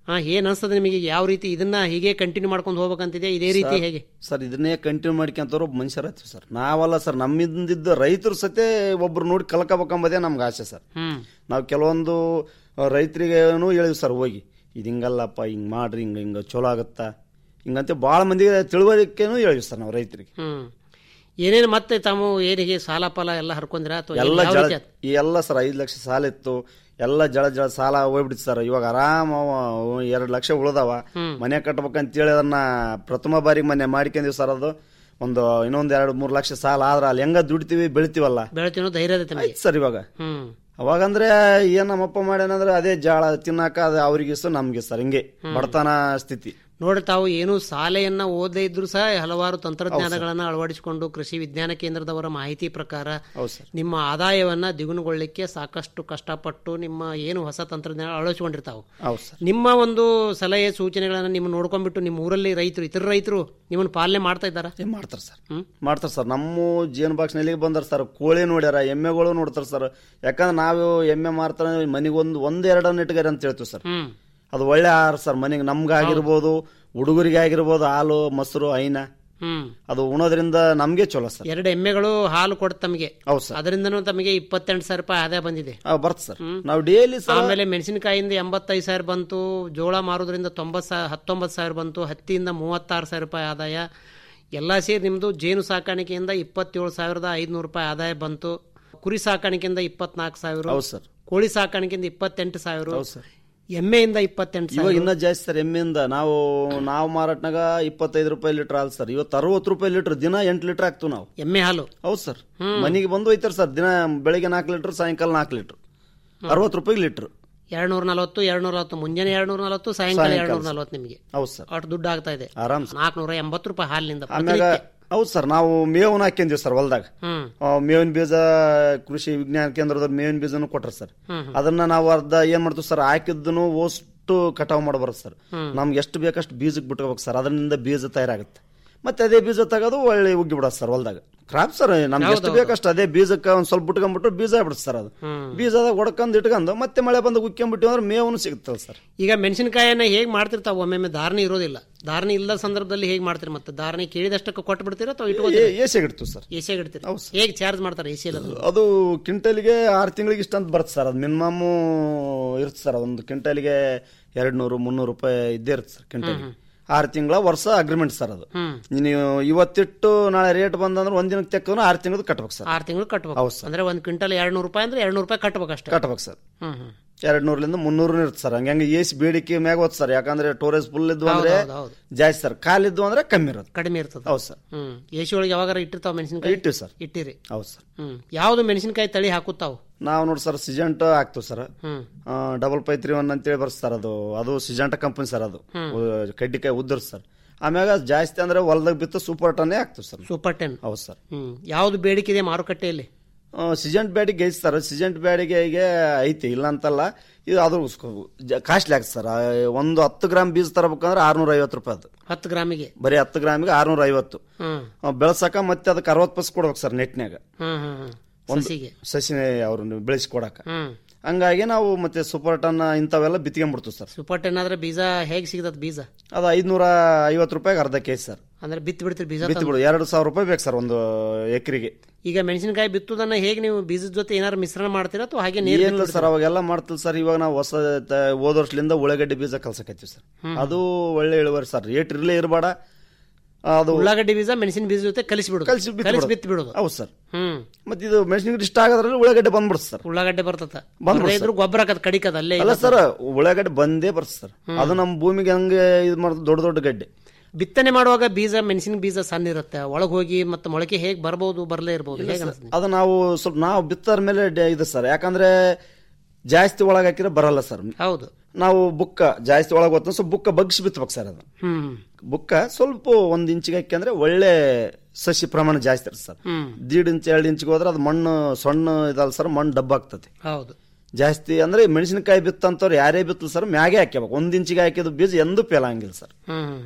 ಹಾ ಏನ್ ಅನ್ಸ್ತದೆ ನಿಮಗೆ ಯಾವ ರೀತಿ ಇದನ್ನ ಹೀಗೆ ಕಂಟಿನ್ಯೂ ಮಾಡ್ಕೊಂಡು ಹೋಗ್ಬೇಕಂತಿದೆ ಇದೇ ರೀತಿ ಸರ್- ಹೇಗೆ ಸರ್ ಇದನ್ನೇ ಕಂಟಿನ್ಯೂ ಮಾಡ್ಕೊಂತವ್ರು ಒಬ್ಬ ಮನುಷ್ಯರ ಹತ್ತೀವಿ ಸರ್ ನಾವಲ್ಲ ಸರ್ ನಮ್ಮಿಂದಿದ್ದ ರೈತರು ಸತೆ ಒಬ್ರು ನೋಡಿ ಕಲ್ಕೋಬೇಕಂಬುದೇ ನಮ್ಗೆ ಆಸೆ ಸರ್ ಹ್ಮ್ ನಾವು ಕೆಲವೊಂದು ರೈತರಿಗೆ ಹೇಳಿವಿ ಸರ್ ಹೋಗಿ ಇದು ಹಿಂಗಲ್ಲಪ್ಪ ಹಿಂಗ್ ಮಾಡ್ರಿ ಹಿಂಗ ಹಿಂಗ ಚಲೋ ಆಗುತ್ತಾ ಹಿಂಗಂತ ಭಾಳ ಮಂದಿಗೆ ತಿಳುವಳಿಕೆನೂ ಹೇಳಿವಿ ಸರ್ ನಾವು ರೈತರಿಗೆ ಹ್ಮ್ ಏನೇನು ಮತ್ತೆ ತಾವು ಏನಿಗೆ ಸಾಲ ಪಾಲ ಎಲ್ಲ ಹರ್ಕೊಂಡ್ರ ಅಥವಾ ಏನ್- ಎಲ್ಲ ಯಾವ ಜಳ ರೀತಿ ಆತ್? ಈ ಎಲ್ಲ ಸರ್ ಐದು ಲಕ್ಷ ಸಾಲ ಇತ್ತು ಎಲ್ಲ ಜಳ ಜಳ ಸಾಲ ಹೋಗ್ಬಿಡ್ತು ಸರ್ ಇವಾಗ ಆರಾಮ ಎರಡು ಲಕ್ಷ ಉಳ್ದಾವ ಮನೆ ಕಟ್ಬೇಕಂತ ಹೇಳಿ ಅದನ್ನ ಪ್ರಥಮ ಬಾರಿಗೆ ಮನೆ ಮಾಡ್ಕೊಂಡಿವಿ ಸರ್ ಅದು ಒಂದು ಇನ್ನೊಂದ್ ಎರಡು ಮೂರು ಲಕ್ಷ ಸಾಲ ಆದ್ರ ಅಲ್ಲಿ ಹೆಂಗ ದುಡಿತೀವಿ ಬೆಳಿತೀವಲ್ಲ ಬೆಳಿತೀನೋ ಧೈರ್ಯ ಇದೆ ತಮಗೆ ಆಯ್ತು ಸರ್ ಇವಾಗ ಹ್ಮ್ ಅವಾಗಂದ್ರೆ ಏನ್ ನಮ್ಮಪ್ಪ ಮಾಡ್ಯಾನಂದ್ರೆ ಅದೇ ಜಾಳ ತಿನ್ನಾಕ ಅದು ಅವ್ರಿಗೆ ಸರ್ ನಮ್ಗೆ ಸರ್ ಹಿಂಗೆ ಬಡತನ ಸ್ಥಿತಿ ನೋಡಿ ತಾವು ಏನು ಶಾಲೆಯನ್ನ ಓದದೇ ಇದ್ರು ಸಹ ಹಲವಾರು ತಂತ್ರಜ್ಞಾನಗಳನ್ನ ಅಳವಡಿಸಿಕೊಂಡು ಕೃಷಿ ವಿಜ್ಞಾನ ಕೇಂದ್ರದವರ ಮಾಹಿತಿ ಪ್ರಕಾರ ಹೌದು ಸರ್ ನಿಮ್ಮ ಆದಾಯವನ್ನ ದ್ವಿಗುಣಗೊಳ್ಳಿಕ್ಕೆ ಸಾಕಷ್ಟು ಕಷ್ಟಪಟ್ಟು ನಿಮ್ಮ ಏನು ಹೊಸ ತಂತ್ರಜ್ಞಾನ ಅಳವಡಿಸಿಕೊಂಡಿರ್ತಾವೆ ಹೌದು ಸರ್ ನಿಮ್ಮ ಒಂದು ಸಲಹೆ ಸೂಚನೆಗಳನ್ನ ನಿಮ್ಮ ನೋಡ್ಕೊಂಡ್ಬಿಟ್ಟು ನಿಮ್ಮ ಊರಲ್ಲಿ ರೈತರು ಇತರ ರೈತರು ನಿಮ್ಮನ್ನು ಪಾಲನೆ ಮಾಡ್ತಾ ಇದ್ದಾರಾ ಏನ್ ಮಾಡ್ತಾರೆ ಸರ್ ಮಾಡ್ತಾರೆ ಸರ್ ನಮ್ಮ ಜೇನು ಬಾಕ್ಸ್ನಲ್ಲಿ ಬಂದಾರ ಸರ್ ಕೋಳಿ ನೋಡ್ಯಾರ ಎಮ್ಮೆಗಳು ನೋಡ್ತಾರೆ ಸರ್ ಯಾಕಂದ್ರೆ ನಾವು ಎಮ್ಮೆ ಮಾರ್ತಾರೆ ಮನೆಗೊಂದು ಒಂದ್ ಎರಡನ್ನ ಇಟ್ಗಾರ ಅಂತ ಹೇಳ್ತೀವಿ ಸರ್ ಹ್ಮ್ ಅದು ಒಳ್ಳೆ ಆಹಾರ ಸರ್ ಮನೆಗೆ ನಮ್ಗಾಗಿರ್ಬೋದು ಹುಡುಗರಿಗೆ ಆಗಿರ್ಬೋದು ಹಾಲು ಮೊಸರು ಐನ ಹ್ಮ್ ಅದು ಉಣೋದ್ರಿಂದ ನಮ್ಗೆ ಚಲೋ ಸರ್ ಎರಡು ಎಮ್ಮೆಗಳು ಹಾಲು ಕೊಡ್ತ ತಮಗೆ ಹೌದು ಸರ್ ಅದರಿಂದನೂ ತಮಗೆ ಇಪ್ಪತ್ತೆಂಟು ಸಾವಿರ ರೂಪಾಯಿ ಆದಾಯ ಬಂದಿದೆ ಬರ್ತ ಸರ್ ನಾವು ಡೈಲಿ ಸರ್ ಆಮೇಲೆ ಮೆಣಸಿನಕಾಯಿಂದ ಎಂಬತ್ತೈದು ಸಾವಿರ ಬಂತು ಜೋಳ ಮಾರೋದ್ರಿಂದ ತೊಂಬತ್ ಸಾವಿರ ಹತ್ತೊಂಬತ್ತು ಸಾವಿರ ಬಂತು ಹತ್ತಿಯಿಂದ ಮೂವತ್ತಾರು ಸಾವಿರ ರೂಪಾಯಿ ಆದಾಯ ಎಲ್ಲ ಸೇರಿ ನಿಮ್ಮದು ಜೇನು ಸಾಕಾಣಿಕೆಯಿಂದ ಇಪ್ಪತ್ತೇಳು ಸಾವಿರದ ಐದುನೂರು ರೂಪಾಯಿ ಆದಾಯ ಬಂತು ಕುರಿ ಸಾಕಾಣಿಕೆಯಿಂದ ಇಪ್ಪತ್ನಾಲ್ಕು ಸಾವಿರ ಹೌದು ಸರ್ ಕೋಳಿ ಸಾಕಾಣಿಕೆಯಿಂದ ಇಪ್ಪತ್ತೆಂಟು ಸಾವಿರ ಹೌದು ಸರ್ ಎಮ್ಮೆಯಿಂದ ಇಪ್ಪತ್ತೆಂಟು ಇವಾಗ ಸಾವಿರ ಇನ್ನ ಜಾಸ್ತಿ ಸರ್ ಎಮ್ಮೆಯಿಂದ ನಾವು ನಾವು ಮಾರಾಟನಾಗ ಇಪ್ಪತ್ತೈದು ರೂಪಾಯಿ ಲೀಟರ್ ಹಾಲು ಸರ್ ಇವತ್ತು ಅರವತ್ತು ರೂಪಾಯಿ ಲೀಟರ್ ದಿನ ಎಂಟು ಲೀಟರ್ ಹಾಕ್ತು ನಾವು ಎಮ್ಮೆ ಹಾಲು ಹೌದು ಸರ್ ಮನೆಗೆ ಬಂದು ಹೋಯ್ತಾರೆ ಸರ್ ದಿನ ಬೆಳಿಗ್ಗೆ ನಾಲ್ಕು ಲೀಟರ್ ಸಾಯಂಕಾಲ ನಾಲ್ಕು ಲೀಟರ್ ಅರವತ್ತು ರೂಪಾಯಿ ಲೀಟರ್ ಎರಡ್ನೂರ ನಲವತ್ತು ಎರಡ್ನೂರ ನಲವತ್ತು ಮುಂಜಾನೆ ಎರಡ್ನೂರ ನಲವತ್ತು ಸಾಯಂಕಾಲ ಎರಡ್ನೂರ ನಲವತ್ತು ನಿಮಗೆ ಹೌದು ಸರ್ ಅಷ್ಟು ದುಡ್ಡು ಆಗ್ತಾ ಇದೆ ಆರಾಮ್ ಸರ್ ನಾಲ್ಕುನೂರ ಎಂಬತ್ತು ರೂಪಾಯಿ ಹಾಲಿನಿಂದ ಆಮ್ಯಾಗ ಹೌದು ಸರ್ ನಾವು ಮೇವನ್ನ ಹಾಕ್ಯಂದಿವಿ ಸರ್ ಹೊಲ್ದಾಗ ಹ್ಮ್ ಆ, ಮೇವಿನ ಬೀಜ ಕೃಷಿ ವಿಜ್ಞಾನ ಕೇಂದ್ರದವ್ರು ಮೇವಿನ ಬೀಜನು ಕೊಟ್ರ ಸರ್ ಅದನ್ನ ನಾವು ಅರ್ಧ ಏನ್ ಮಾಡ್ತೀವಿ ಸರ್ ಹಾಕಿದ್ದನು ಓಷ್ಟು ಕಟಾವ್ ಮಾಡಬಾರ್ದು ಸರ್ ನಮ್ಗೆ ಎಷ್ಟು ಬೇಕಷ್ಟು ಬೀಜಕ್ಕೆ ಬಿಟ್ಕೋಬೇಕು ಸರ್ ಅದರಿಂದ ಬೀಜ ತಯಾರಾಗುತ್ತೆ ಮತ್ತೆ ಅದೇ ಬೀಜ ತೆಗೆದು ಒಳ್ಳೆ ಉಗ್ಗಿ ಬಿಡೋದು ಸರ್ ಹೊಲ್ದಾಗ ಕ್ರಾಪ್ ಸರ್ ನಮ್ಗೆ ಎಷ್ಟು ಬೇಕಷ್ಟು ಅದೇ ಬೀಜಕ್ಕೆ ಒಂದ್ ಸ್ವಲ್ಪ ಬಿಟ್ಕೊಂಡ್ಬಿಟ್ಟು ಬೀಜ ಬಿಡುತ್ತೆ ಸರ್ ಅದು ಬೀಜದಾಗ ಹೊಡ್ಕೊಂಡ್ ಇಟ್ಕೊಂಡು ಮತ್ತೆ ಮಳೆ ಬಂದು ಉಕ್ಕೊಂಡ್ಬಿಟ್ಟು ಅಂದ್ರೆ ಮೇವನು ಸಿಗುತ್ತಲ್ಲ ಸರ್ ಈಗ ಮೆಣಸಿನಕಾಯನ್ನ ಹೇಗೆ ಮಾಡ್ತಿರ್ತಾವ ಒಮ್ಮೊಮ್ಮೆ ಧಾರಣೆ ಇರೋದಿಲ್ಲ ಧಾರಣೆ ಇಲ್ಲದ ಸಂದರ್ಭದಲ್ಲಿ ಹೇಗೆ ಮಾಡ್ತೀರಿ ಮತ್ತೆ ಧಾರಣೆ ಕೇಳಿದಷ್ಟಕ್ಕೆ ಕೊಟ್ಟು ಬಿಡ್ತೀರಾ ಅಥವಾ ಇಟ್ಕೊತೀರಾ ಏಸಿಗೆ ಇಡ್ತೀವಿ ಸರ್ ಎಸಿಯಾಗಿ ಇಡ್ತೀರಿ ಹೇಗೆ ಚಾರ್ಜ್ ಮಾಡ್ತಾರೆ ಎಸಿ ಎಲ್ಲ ಅದು ಕ್ವಿಂಟಲ್ಗೆ ಆರು ತಿಂಗಳಿಗೆ ಇಷ್ಟ ಅಂತ ಬರುತ್ತೆ ಸರ್ ಅದು ಮಿನಿಮಮ್ ಇರುತ್ತೆ ಸರ್ ಒಂದು ಕ್ವಿಂಟಲ್ಗೆ ಎರಡು ನೂರು ಮುನ್ನೂರು ರೂಪಾಯಿ ಇದ್ದೇ ಇರುತ್ತೆ ಸರ್ ಕ್ವಿಂಟಲ್ಗೆ ಆರು ತಿಂಗಳ ವರ್ಷ ಅಗ್ರಿಮೆಂಟ್ ಸರ್ ಅದು ನೀವು ಇವತ್ತಿಟ್ಟು ನಾಳೆ ರೇಟ್ ಬಂದಂದ್ರೆ ಒಂದ್ ದಿನಕ್ಕೆ ತೆಕ್ಕನು ಆರು ತಿಂಗಳು ಕಟ್ಬೇಕು ಸರ್ ಆರು ತಿಂಗಳು ಕಟ್ಬೇಕು ಹೌದು ಸರ್. ಅಂದ್ರೆ ಒಂದ್ ಕ್ವಿಂಟಲ್ ಎರಡ್ ನೂರು ರೂಪಾಯಿ ಅಂದ್ರೆ ಎರಡ್ ನೂರು ರೂಪಾಯಿ ಕಟ್ಬೇಕು ಅಷ್ಟೇ ಕಟ್ಬೇಕು ಸರ್ ಹ್ಮ್ ಹ್ಮ್ ಎರಡ್ ನೂರ್ಲಿಂದ ಮುನ್ನೂರು ಇರುತ್ತೆ ಸರ್ ಹಂಗೆ ಏಸಿ ಬೇಡಿಕೆ ಮ್ಯಾಗ ಹೋದ್ ಸರ್ ಯಾಕಂದ್ರೆ ಟೋರೇಜ್ ಫುಲ್ ಇದ್ವು ಅಂದ್ರೆ ಹೌದು, ಹೌದು. ಜಾಸ್ತಿ ಸರ್ ಖಾಲಿದ್ವು ಅಂದ್ರೆ ಕಮ್ಮಿ ಇರುತ್ತೆ ಕಡಿಮೆ ಇರ್ತದೆ ಹೌದು ಸರ್ ಹ್ಮ್ ಎಸಿ ಒಳಗೆ ಯಾವಾಗಾರ ಇಟ್ಟಿರ್ತಾವ ಮೆಣಸಿನಕಾಯಿ ಇಟ್ಟಿವಿ ಸರ್ ಇಟ್ಟಿರಿ ಹೌದು ಸರ್ ಹ್ಮ್ ಯಾವ್ದು ಮೆಣಸಿನಕಾಯಿ ತಳಿ ಹಾಕುತ್ತಾವು ನಾವು ನೋಡಿ ಸರ್ ಸಿಜೆಂಟ್ ಹಾಕ್ತಿವಿ ಸರ್ ಹ್ಮ್ ಡಬಲ್ ಪೈ ತ್ರೀ ಒನ್ ಅಂತೇಳಿ ಬರುತ್ತೆ ಸರ್ ಅದು ಅದು ಸಿಜೆಂಟ ಕಂಪನಿ ಸರ್ ಅದು ಉ- ಕಡ್ಡಿಕಾಯಿ ಉದ್ದರ್ ಸರ್ ಆಮ್ಯಾಗ ಜಾಸ್ತಿ ಅಂದ್ರೆ ಹೊಲದಾಗ ಬಿತ್ತು ಸೂಪರ್ ಟನ್ನೇ ಹಾಕ್ತಿವಿ ಸರ್ ಸೂಪರ್ ಟೆನ್ ಹೌದು ಸರ್ ಹ್ಮ್ ಯಾವ್ದು ಬೇಡಿಕೆ ಇದೆ ಮಾರುಕಟ್ಟೆಯಲ್ಲಿ ಸಿಜೆಂಟ್ ಬ್ಯಾಡಿಗೆ ಐತಿ ಸರ್ ಸಿಜೆಂಟ್ ಬ್ಯಾಡಿಗೆ ಐತಿ ಇಲ್ಲ ಅಂತಲ್ಲ ಇದು ಅದು ಕಾಸ್ಟ್ಲಿ ಆಗ್ತದೆ ಸರ್ ಒಂದು ಹತ್ತು ಗ್ರಾಮ್ ಬೀಜ ತರಬೇಕಂದ್ರೆ ಆರ್ನೂರ ಐವತ್ತು ರೂಪಾಯಿ ಅದು ಹತ್ತು ಗ್ರಾಮಿಗೆ ಬರೀ ಹತ್ತು ಗ್ರಾಮಿಗೆ ಆರ್ನೂರ ಐವತ್ತು ಹ್ಮ್ ಆ, ಬೆಳ್ಸಕ ಮತ್ತೆ ಅದಕ್ಕೆ ಅರವತ್ತು ಪೈಸೆ ಕೊಡ್ಬೇಕು ಸರ್ ನೆಟ್ನ್ಯಾಗ ಹ್ಮ್ ಹ್ಮ್ ಹ್ಮ್ ಒಂದು ಸಸಿಗೆ ಸಸಿನೇ ಅವ್ರನ್ನ ಬೆಳೆಸಿ ಕೊಡಕ ಹ್ಮ್ ಹಂಗಾಗಿ ನಾವು ಮತ್ತೆ ಸೂಪರ್ ಟನ್ ಇಂಥವೆಲ್ಲ ಬಿತ್ಕೊಂಡ್ಬಿಡ್ತೀವಿ ಸರ್ ಸೂಪರ್ ಟೆನ್ ಆದ್ರೆ ಬೀಜ ಹೇಗೆ ಸಿಗತದ ಬೀಜ ಅದು ಐದ್ನೂರ ಐವತ್ತು ರೂಪಾಯಿಗೆ ಅರ್ಧ ಕೆಜಿ ಸರ್ ಅಂದ್ರೆ ಬಿತ್ತು ಬಿಡ್ತೀರಿ ಬೀಜ ಬಿತ್ತು ಬಿಡು ಎರಡು ಸಾವಿರ ರೂಪಾಯಿ ಬೇಕು ಸರ್ ಒಂದು ಎಕರೆಗೆ ಈಗ ಮೆಣಸಿನಕಾಯಿ ಬಿತ್ತುದನ್ನ ಹೇಗೆ ನೀವು ಬೀಜದ ಜೊತೆ ಏನಾದ್ರು ಮಿಶ್ರಣ ಮಾಡ್ತೀರಾ ಅಥವಾ ಹಾಗೆ ನೀರು ಏನಿಲ್ಲ ಸರ್ ಅವಾಗೆಲ್ಲ ಮಾಡ್ತಿಲ್ಲ ಸರ್ ಇವಾಗ ನಾವು ಹೊಸ ತ- ಹೋದ ವರ್ಷದಿಂದ ಉಳ್ಳಾಗಡ್ಡಿ ಬೀಜ ಕಲ್ಸಕತ್ತೀವಿ ಸರ್ ಅದು ಒಳ್ಳೆ ಇಳುವರಿ ಸರ್ ರೇಟ್ ಇರ್ಲೇ ಇರಬೇಡ ಅದು ಉಳ್ಳಾಗಡ್ಡಿ ಬೀಜ ಮೆಣಸಿನ ಬೀಜ ಜೊತೆ ಕಲಿಸಿ ಬಿಡುದು ಕಲಿಸಿ ಬಿತ್ತು ಕಲಿಸಿ ಬಿಡೋದು. ಬಿತ್ತು ಬಿಡುದು ಹೌದು ಸರ್ ಹ್ಮ್ ಮತ್ತೆ ಇದು ಮೆಣಸಿನ ಇಷ್ಟ ಆಗೋದ್ರಲ್ಲಿ ಉಳ್ಳಾಗಡ್ಡೆ ಬಂದ್ಬಿಡುತ್ತೆ ಸರ್ ಉಳ್ಳಾಗಡ್ಡೆ ಬರ್ತದ ಬಂದ್ಬಿಡು ಇದ್ರು ಗೊಬ್ಬರ ಹಾಕದ್ ಕಡಿಕದ ಅಲ್ಲೇ ಅಲ್ಲ ಸರ್ ಉಳ್ಳಾಗಡ್ಡೆ ಬಂದೇ ಬರುತ್ತೆ ಸರ್ ಅದು ನಮ್ಮ ಭೂಮಿಗೆ ಹಂಗೆ ಇದು ಮಾಡೋದು ದೊಡ್ಡ ದೊಡ್ಡ ಗಡ್ಡೆ ಬಿತ್ತನೆ ಮಾಡುವಾಗ ಬೀಜ ಮೆಣಸಿನ ಬೀಜ ಸಣ್ಣ ಇರುತ್ತೆ ಒಳಗ್ ಹೋಗಿ ಮತ್ತೆ ಮೊಳಕೆ ಹೇಗ್ ಬರ್ಬೋದು ಬರ್ಲೇ ಇರ್ಬೋದು ಹೇಗೆ ಅನ್ಸುತ್ತೆ ಅದು ನಾವು ಸ್ವಲ್ಪ ನಾವು ಬಿತ್ತದ ಮೇಲೆ ಡ- ಇದು ಸರ್ ಯಾಕಂದ್ರೆ ಜಾಸ್ತಿ ಒಳಗೆ ಹಾಕಿದ್ರೆ ಬರಲ್ಲ ಸರ್ ಹೌದು ನಾವು ಬುಕ್ಕ ಜಾಸ್ತಿ ಒಳಗೆ ಹೋಗ್ತಾನೆ ಸ್ವಲ್ಪ ಬುಕ್ಕ ಬಗ್ಸಿ ಬಿತ್ತಬೇಕು ಸರ್ ಅದು ಹ್ಮ್ ಬುಕ್ಕ ಸ್ವಲ್ಪ ಒಂದ್ ಇಂಚಿಗೆ ಹಾಕಿ ಒಳ್ಳೆ ಸಸಿ ಪ್ರಮಾಣ ಜಾಸ್ತಿ ಇರುತ್ತೆ ಸರ್ ಹ್ಮ್ ದೀಡ್ ಇಂಚ್ ಎರಡು ಇಂಚಿಗೆ ಹೋದ್ರೆ ಅದು ಮಣ್ಣು ಸಣ್ಣ ಇದಲ್ಲ ಸರ್ ಮಣ್ಣು ಡಬ್ಬ ಆಗ್ತದೆ ಹೌದು ಜಾಸ್ತಿ ಅಂದ್ರೆ ಮೆಣಸಿನಕಾಯಿ ಬಿತ್ತಂತವ್ರು ಯಾರೇ ಬಿತ್ತಲು ಸರ್ ಮ್ಯಾಗೆ ಹಾಕ್ಯಬೇಕು ಒಂದ್ ಇಂಚಿಗೆ ಹಾಕಿದ ಬೀಜ ಎಂದೂ ಫೇಲ್ ಆಗಿಲ್ಲ ಸರ್ ಹ್ಮ್ ಹ್ಮ್ ಹ್ಮ್